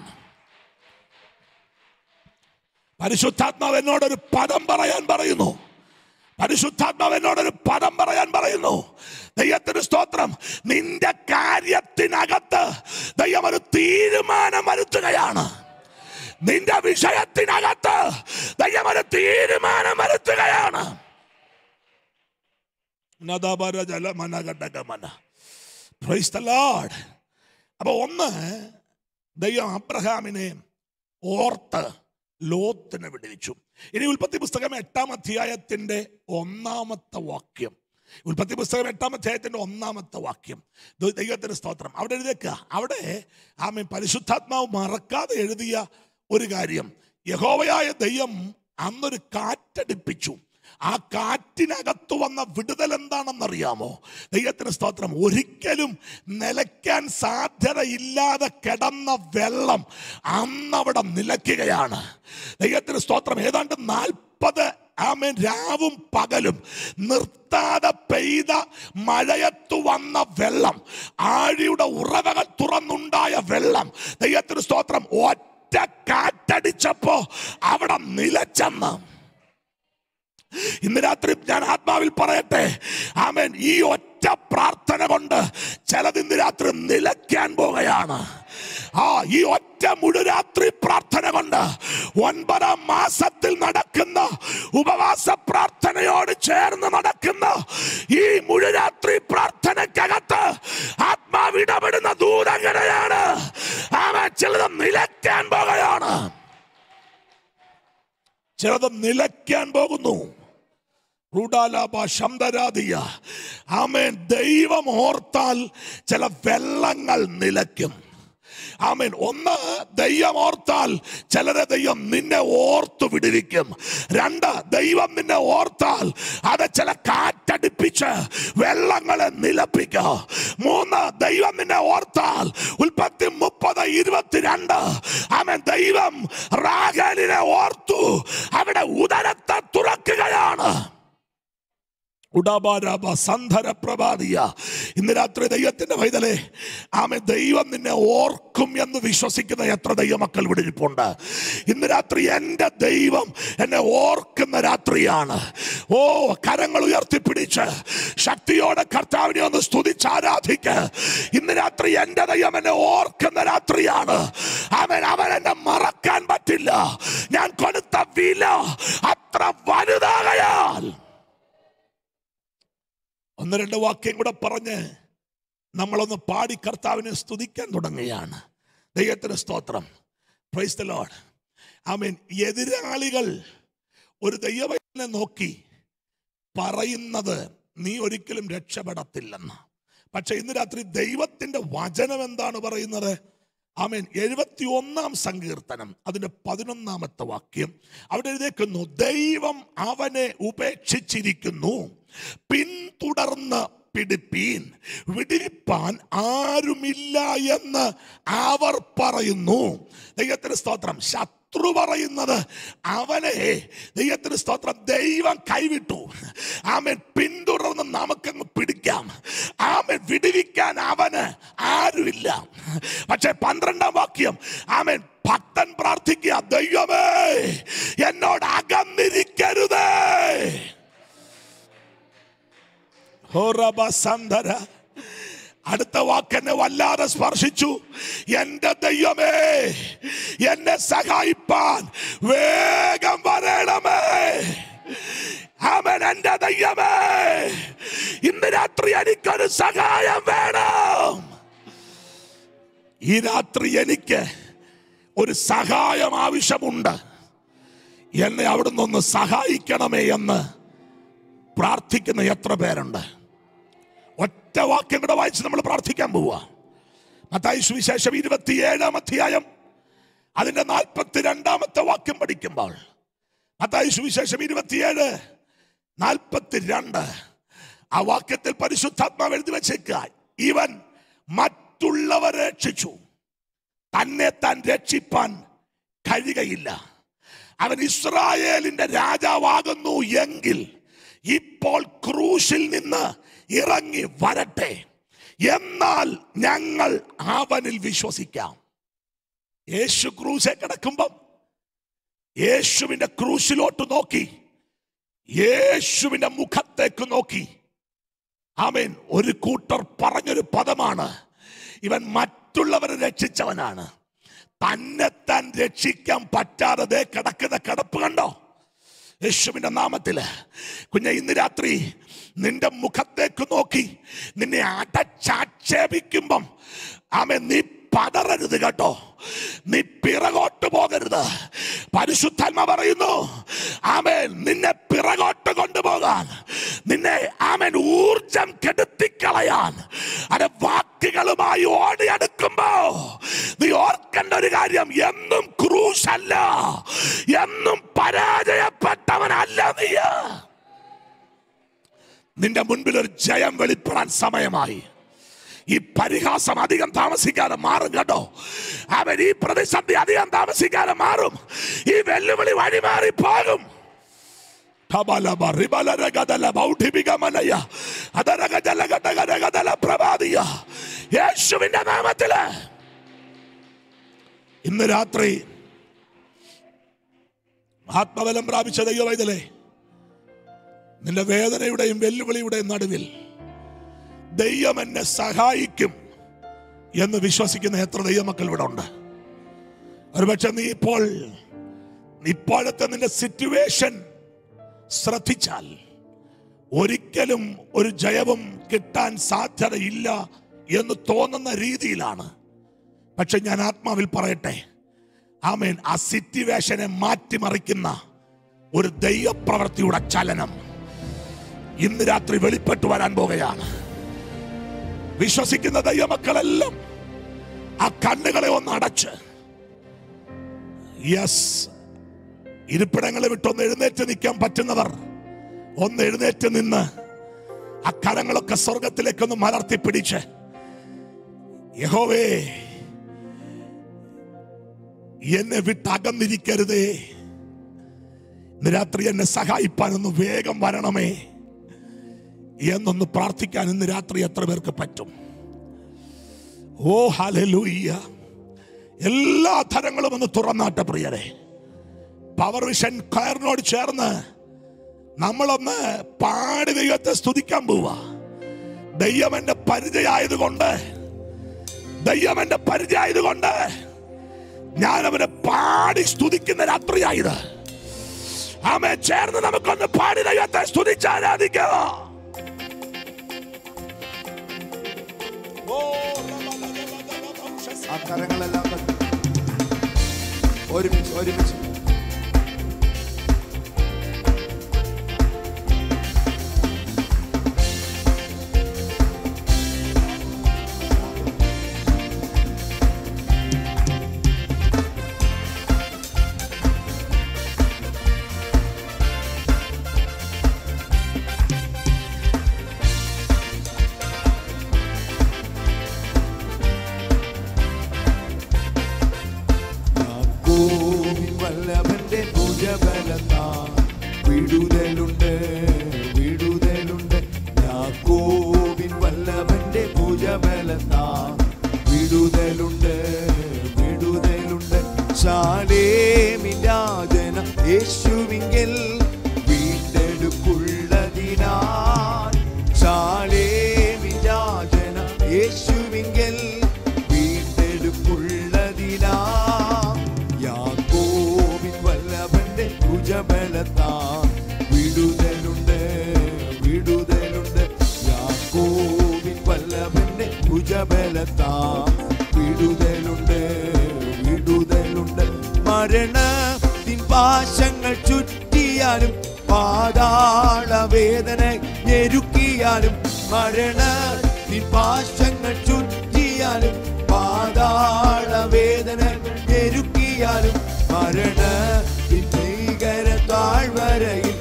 പരിശുദ്ധാത്മാവ് എന്നോടൊരു പദം പറയാൻ പറയുന്നു പരിശുദ്ധാത്മാവ് എന്നോടൊരു പദം പറയാൻ പറയുന്നു ദൈവത്തിന് സ്തോത്രം നിന്റെ കാര്യത്തിനകത്ത് ദൈവം ഒരു തീരുമാനം വരുത്തുകയാണ് നിന്റെ വിഷയത്തിനകത്ത് ദൈവം ഒരു തീരുമാനം വരുത്തുകയാണ് Praise the Lord. അപ്പൊ ഒന്ന് ദൈവം അബ്രഹാമിനെ ഓർത്ത് ലോത്തിനെ വിടുവിച്ചു ഇനി ഉൽപ്പത്തി പുസ്തകം എട്ടാം അധ്യായത്തിന്റെ ഒന്നാമത്തെ വാക്യം ഉൽപ്പത്തി പുസ്തകം എട്ടാം അധ്യായത്തിന്റെ ഒന്നാമത്തെ വാക്യം ദൈ- ദൈവത്തിന്റെ സ്തോത്രം അവിടെ എഴുതിയേക്കുക അവിടെ ആമേ പരിശുദ്ധാത്മാവ് മറക്കാതെ എഴുതിയ ഒരു കാര്യം യഹോവയായ ദൈവം അന്നൊരു കാറ്റടിപ്പിച്ചു ആ കാറ്റിനകത്ത് വന്ന വിടുതൽ എന്താണെന്നറിയാമോ ദൈവത്തിന് സ്തോത്രം ഒരിക്കലും നിലയ്ക്കാൻ സാധ്യതയില്ലാതെ കിടന്ന വെള്ളം അന്നവിടെ നിലയ്ക്കുകയാണ് ദൈവത്തിന് സ്തോത്രം ഏതാണ്ട് നാൽപ്പത് ആമേൻ രാവും പകലും നിർത്താതെ പെയ്ത മഴയത്തു വന്ന വെള്ളം ആഴിയുടെ ഉറവകൾ തുറന്നുണ്ടായ വെള്ളം ദൈവത്തിന് സ്തോത്രം ഒറ്റ കാറ്റടിച്ചപ്പോ അവിടെ നിലച്ചെന്ന് ഇന്ന് രാത്രി ഞാൻ ആത്മാവിൽ പറയട്ടെ ആമേൻ ഈ ഒറ്റ പ്രാർത്ഥന കൊണ്ട് ചിലത് ഇന്ന് രാത്രി നിലയ്ക്കാൻ പോകുകയാണ് ആ ഈ ഒറ്റ മുഴുരാത്രി പ്രാർത്ഥന കൊണ്ട് ഒൻപതാം മാസത്തിൽ നടക്കുന്ന ഉപവാസ പ്രാർത്ഥനയോട് ചേർന്ന് നടക്കുന്ന ഈ മുഴുരാത്രി പ്രാർത്ഥനയ്ക്കകത്ത് ആത്മാവ് ഇടപെടുന്ന ദൂതങ്ങനെയാണ് ആമൻ ചിലത് നിലയ്ക്കാൻ പോകുകയാണ് ചിലത് നിലയ്ക്കാൻ പോകുന്നു റുഡാലാബ ശബ്ദരാധിയ ആമേൻ ദൈവം ഓർത്താൽ ചില വെള്ളങ്ങൾ നിലയ്ക്കും ആമേൻ ഒന്ന് ദൈവം ഓർത്താൽ ചിലരെ ദൈവം നിന്നെ ഓർത്തു വിടുവിക്കും രണ്ട് ദൈവം നിന്നെ ഓർത്താൽ അത് ചില കാറ്റടിപ്പിച്ച് വെള്ളങ്ങളെ നിലപ്പിക്കും മൂന്ന് ദൈവം നിന്നെ ഓർത്താൽ ഉൽപ്പത്തി മുപ്പത് ഇരുപത്തിരണ്ട് ആമേൻ ദൈവം റാഗലിനെ ഓർത്തു അവിടെ ഉദരത്തെ തുറക്കുകയാണ് ഉടാബാരാബ സന്ധര പ്രഭാതിയ ഇന്ന് രാത്രി ദൈവത്തിന്റെ പൈതലേ ആമെ ദൈവം നിന്നെ ഓർക്കും എന്ന് വിശ്വസിക്കുന്ന എത്ര ദൈവമക്കൾ ഇവിടെ ഇരിപ്പുണ്ട് ഇന്ന് രാത്രി എൻ്റെ ദൈവം എന്നെ ഓർക്കുന്ന രാത്രിയാണ് ഓ കരങ്ങൾ ഉയർത്തിപ്പിടിച്ച് ശക്തിയോടെ കർത്താവിനെ ഒന്ന് സ്തുതിച്ച് ആരാധിക്ക് ഇന്ന് രാത്രി എൻ്റെ ദൈവം എന്നെ ഓർക്കുന്ന രാത്രിയാണ് അവൻ അവൻ എന്നെ മറക്കാൻ പറ്റില്ല ഞാൻ കൊടുത്ത വില അത്ര വലുതാകയാൽ ഒന്ന് രണ്ട് വാക്യം കൂടെ പറഞ്ഞ് നമ്മളൊന്ന് പാടി കർത്താവിനെ സ്തുതിക്കാൻ തുടങ്ങുകയാണ് ദൈവത്തിന് സ്തോത്രം പ്രൈസ് ദ ലോർഡ് ആമീൻ എതിരാളികൾ ഒരു ദൈവനെ നോക്കി പറയുന്നത് നീ ഒരിക്കലും രക്ഷപ്പെടത്തില്ലെന്ന് പക്ഷെ ഇന്ന് രാത്രി ദൈവത്തിന്റെ വചനം എന്താണ് പറയുന്നത് ആമേൻ എഴുപത്തി ഒന്നാം സങ്കീർത്തനം അതിന്റെ പതിനൊന്നാമത്തെ വാക്യം അവിടെ എഴുതേക്കുന്നു ദൈവം അവനെ ഉപേക്ഷിച്ചിരിക്കുന്നു പിന്തുടർന്ന് പിടിപ്പീൻ വിടിരിപ്പാൻ ആരുമില്ല എന്ന് അവർ പറയുന്നു ദൈവത്തിന് സ്തോത്രം ശത്രു പറയുന്നത് അവനെ ദൈവത്തിന് സ്തോത്രം ദൈവം കൈവിട്ടു ആമൻ പിന്തുടർന്ന് നമുക്കങ്ങ് പിടിക്കാം ആമൻ വിടുവിക്കാൻ അവന് ആരുമില്ല പക്ഷെ പന്ത്രണ്ടാം വാക്യം ആമൻ ഭക്തൻ പ്രാർത്ഥിക്കുക ദൈവമേ എന്നോട് അകന്നിരിക്കരുതേ ഹോറബസന്ധര അടുത്ത വാക്ക് എന്നെ വല്ലാതെ സ്പർശിച്ചു എന്റെ ദൈവമേ എന്നെ സഹായിപ്പാൻ വേഗം വരണമേ അവൻ എന്റെ ദൈവമേ ഇന്ന് രാത്രി എനിക്കൊരു സഹായം വേണം ഈ രാത്രി എനിക്ക് ഒരു സഹായം ആവശ്യമുണ്ട് എന്നെ അവിടുന്ന് ഒന്ന് സഹായിക്കണമേ എന്ന് പ്രാർത്ഥിക്കുന്ന എത്ര പേരുണ്ട് ഒറ്റ വാക്യം കൂടെ വായിച്ച് നമ്മൾ പ്രാർത്ഥിക്കാൻ പോവുക മത്തായി സുവിശേഷം ഇരുപത്തിയേഴാം അധ്യായം അതിന്റെ നാൽപ്പത്തി രണ്ടാമത്തെ വാക്യം പഠിക്കുമ്പോൾ മത്തായി സുവിശേഷം ഇരുപത്തിയേഴ് നാൽപ്പത്തി രണ്ട് ആ വാക്യത്തിൽ പരിശുദ്ധാത്മാവ് എഴുതി വെച്ചേക്കുക ഇവൻ മറ്റുള്ളവരെ രക്ഷിച്ചു തന്നെ താൻ രക്ഷിപ്പാൻ കഴിയുകയില്ല അവൻ ഇസ്രായേലിന്റെ രാജാവാകുന്നു എങ്കിൽ ഇപ്പോൾ ക്രൂശിൽ നിന്ന് ഇറങ്ങി വരട്ടെ എന്നാൽ ഞങ്ങൾ അവനിൽ വിശ്വസിക്കാം യേശു ക്രൂശെ കിടക്കുമ്പം യേശുവിന്റെ ക്രൂശിലോട്ട് നോക്കി യേശുവിന്റെ മുഖത്തേക്ക് നോക്കി ആമേൻ ഒരു കൂട്ടർ പറഞ്ഞൊരു പദമാണ് ഇവൻ മറ്റുള്ളവരെ രക്ഷിച്ചവനാണ് തന്നെ താൻ രക്ഷിക്കാൻ പറ്റാതെ ദേ കിടക്കുന്ന കിടപ്പ് കണ്ടോ യേശുവിന്റെ നാമത്തില് കുഞ്ഞെ ഇന്ന് രാത്രി നിന്റെ മുഖത്തേക്ക് നോക്കി നിന്നെ അടച്ചാക്ഷേപിക്കുമ്പം ആമേ നീ പതറരുത് കേട്ടോ നീ പിറകോട്ട് പോകരുത് പരിശുദ്ധാത്മ പറയുന്നു ആമേൻ നിന്നെ പിറകോട്ട് കൊണ്ടുപോകാൻ നിന്നെ ആമേൻ ഊർജം കെടുത്തിക്കളയാൻ അത് വാക്കുകളുമായി ഓടിയെടുക്കുമ്പോ നീ ഓർക്കേണ്ട ഒരു കാര്യം എന്നും ക്രൂശ് അല്ല എന്നും പരാജയപ്പെട്ടവനല്ല നീ നിന്റെ മുൻപിൽ ഒരു ജയം വെളിപ്പെടാൻ സമയമായി ഈ പരിഹാസം അധികം താമസിക്കാതെ മാറും കേട്ടോ അവൻ ഈ പ്രതിസന്ധി അധികം താമസിക്കാതെ മാറും ഈ വെല്ലുവിളി വഴിമാറി പോകും കബലബ റിബലരഗദല ബൗഢിപികമനയ അതരഗജലഗടഗരഗദല പ്രഭാതിയ യേശുവിന്റെ നാമത്തില് ഇന്ന് രാത്രി ആത്മബലം പ്രാപിച്ച ദൈവവൈതലേ നിന്റെ വേദനയുടെയും വെല്ലുവിളിയുടെയും നടുവിൽ ദൈവം എന്നെ സഹായിക്കും എന്ന് വിശ്വസിക്കുന്ന എത്ര ദൈവമക്കൾ ഇവിടെ ഉണ്ട് ഒരുപക്ഷെ നീ ഇപ്പോൾ ഇപ്പോഴത്തെ നിന്റെ സിറ്റുവേഷൻ ശ്രദ്ധിച്ചാൽ ഒരിക്കലും ഒരു ജയവും കിട്ടാൻ സാധ്യതയില്ല എന്ന് തോന്നുന്ന രീതിയിലാണ് പക്ഷെ ഞാൻ ആത്മാവിൽ പറയട്ടെ ആമേൻ ആ സിറ്റുവേഷനെ മാറ്റിമറിക്കുന്ന ഒരു ദൈവപ്രവൃത്തിയുടെ ചലനം ഇന്ന് രാത്രി വെളിപ്പെട്ടു വരാൻ പോകുകയാണ് വിശ്വസിക്കുന്ന ദൈവമക്കളെല്ലാം ആ കണ്ണുകളെ ഒന്ന് അടച്ച് യെസ് ഇരിപ്പിടങ്ങളെ വിട്ടൊന്ന് എഴുന്നേറ്റ് നിൽക്കാൻ പറ്റുന്നവർ ഒന്ന് എഴുന്നേറ്റ് നിന്ന് ആ കരങ്ങളൊക്കെ സ്വർഗത്തിലേക്കൊന്ന് മലർത്തി പിടിച്ച് യഹോവേ എന്നെ വിട്ടകന്നിരിക്കരുതേ ഇന്ന് രാത്രി എന്നെ സഹായിപ്പാനൊന്ന് വേഗം വരണമേ എന്നൊന്ന് പ്രാർത്ഥിക്കാൻ ഇന്ന് രാത്രി എത്ര പേർക്ക് പറ്റും ഓ ഹലലൂയ്യ എല്ലാ തരങ്ങളും ഒന്ന് തുറന്നാട്ടെ പ്രിയരെ പവർ വിഷൻ കയറിനോട് ചേർന്ന് നമ്മളൊന്ന് പാടി ദൈവത്തെ സ്തുതിക്കാൻ പോവാ ദൈവം എന്റെ പരിചയമായതുകൊണ്ട് ദൈവം എന്റെ പരിചയമായതുകൊണ്ട് ഞാൻ അവനെ പാടി സ്തുതിക്കുന്ന രാത്രിയായത് ആമേ ചേർന്ന് നമുക്കൊന്ന് പാടി ദൈവത്തെ സ്തുതിച്ച് ആരാധിക്കുക ആ കരങ്ങളെല്ലാം തട്ടി. ഒരുമിച്ച് ഒരുമിച്ച് യാക്കോബിൻ വല്ലഭന്റെ ഭുജബലത്താൽ വിടുതലുണ്ട് വിടുതലുണ്ട് യാക്കോബിൻ വല്ലഭന്റെ ഭുജബലത്താൽ വിടുതലുണ്ട് വിടുതലുണ്ട് ശാലേമിൻ രാജന യേശുവിങ്കൽ വീണ്ടെടുപ്പുള്ളതിനാൽ ശാലേമിൻ രാജന യേശുവിങ്കൽ വീണ്ടെടുപ്പുള്ളതിനാ യാക്കോബിൻ വല്ലഭന്റെ ഭുജബലത്താ വിടുതലുണ്ട് വിടുതലുണ്ട് യാക്കോബിൻ വല്ലഭന്റെ ഭുജബലത്താ വിടുതലുണ്ട് വിടുതലുണ്ട് മരണത്തിൻ പാശങ്ങൾ ചുറ്റിയാലും പാതാള വേദന ഞെരുക്കിയാലും മരണത്തിൻ പാശങ്ങൾ ചുറ്റിയാലും പാതാള വേദന ഞെരുക്കിയാലും മരണത്തിൻ ഭീകര താഴ്വരയിൽ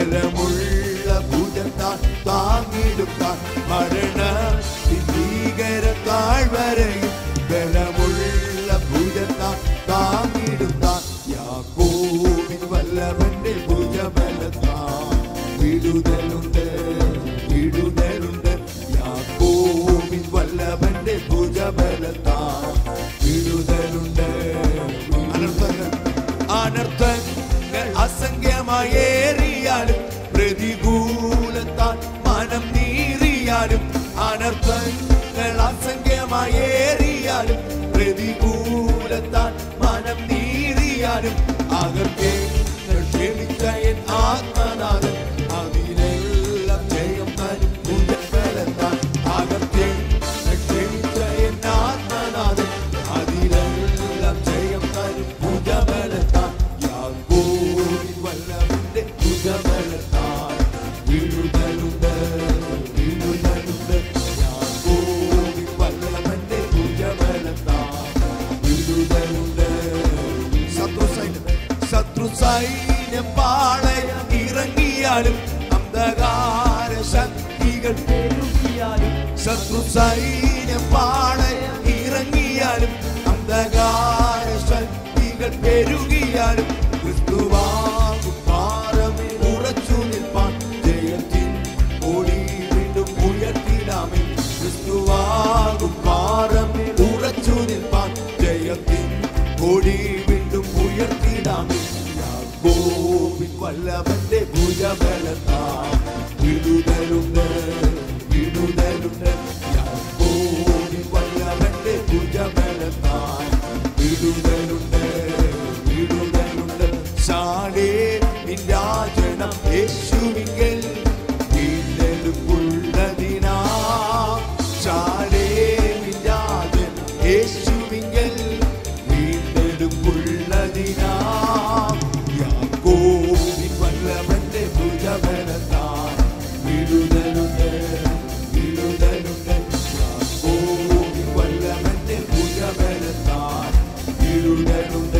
ബലമുള്ള ഭുജത്താൽ താങ്ങിടുത്താൽ മരണത്തിൻ ഭീകര താഴ്വരയിൽ ബലമുള്ള ഭുജത്താൽ താങ്ങിടുത്താൽ യാക്കോബിൻ വല്ലഭന്റെ ഭുജബലത്താൽ വിടുതലുണ്ട് വിടുതലുണ്ട് യാക്കോബിൻ വല്ലഭന്റെ ഭുജബലത്താൽ വിടുതലുണ്ട് അനർത്ഥങ്ങൾ അനർത്ഥങ്ങൾ അസംഖ്യമായി ഏറിയാലും പ്രതികൂലത്താൽ മനം നീറിയാലും അനർത്ഥങ്ങൾ അസംഖ്യമായി ഏറിയാലും പ്രതികൂലത്താൽ മനം നീറിയാലും അകർത്യങ്ങൾ ക്ഷമിച്ച എൻ ആത്മനാഥൻ അതിനെല്ലാം ജയം തരും ഭുജബലത്താൽ അകർത്യങ്ങൾ ക്ഷമിച്ച എൻ ആത്മനാഥൻ അതിലെല്ലാം ജയം തരും ഭുജബലത്താൽ യാക്കോബിൻ വല്ലഭന്റെ ഭുജബലത്താൽ വിടുതലുണ്ട് വിടുതലുണ്ട് യാക്കോബിൻ വല്ലഭന്റെ ഭുജബലത്താൽ വിടുതലുണ്ട് ശത്രു സൈന്യം ശത്രു സൈന്യം പാളയം ഇറങ്ങിയാലും അന്ധകാര ശക്തികൾ പെരുകിയാലും ശത്രു സൈന്യം പാളയം ഇറങ്ങിയാലും അന്ധകാര ശക്തികൾ പെരുകിയാലും ക്രിസ്തുവാകും പാറമേ ഉറച്ചു നിൽപ്പാൻ ജയത്തിൻ ഓടി വീണ്ടും ഉയർത്തിടാമേ ക്രിസ്തുവാകും പാറമേ ഉറച്ചു നിൽപ്പാൻ ജയത്തിൻ ഓടി വീണ്ടും ഉയർത്തിടാമേ യാക്കോബിൻ വല്ലഭന്റെ ഭുജബലത്താ വിടുതലുണ്ട് വിടുതലുണ്ട് യാക്കോബിൻ വല്ലഭന്റെ ഭുജബലത്താ വിടുതലുണ്ട് വിടുതലുണ്ട് വിടുതലുണ്ട്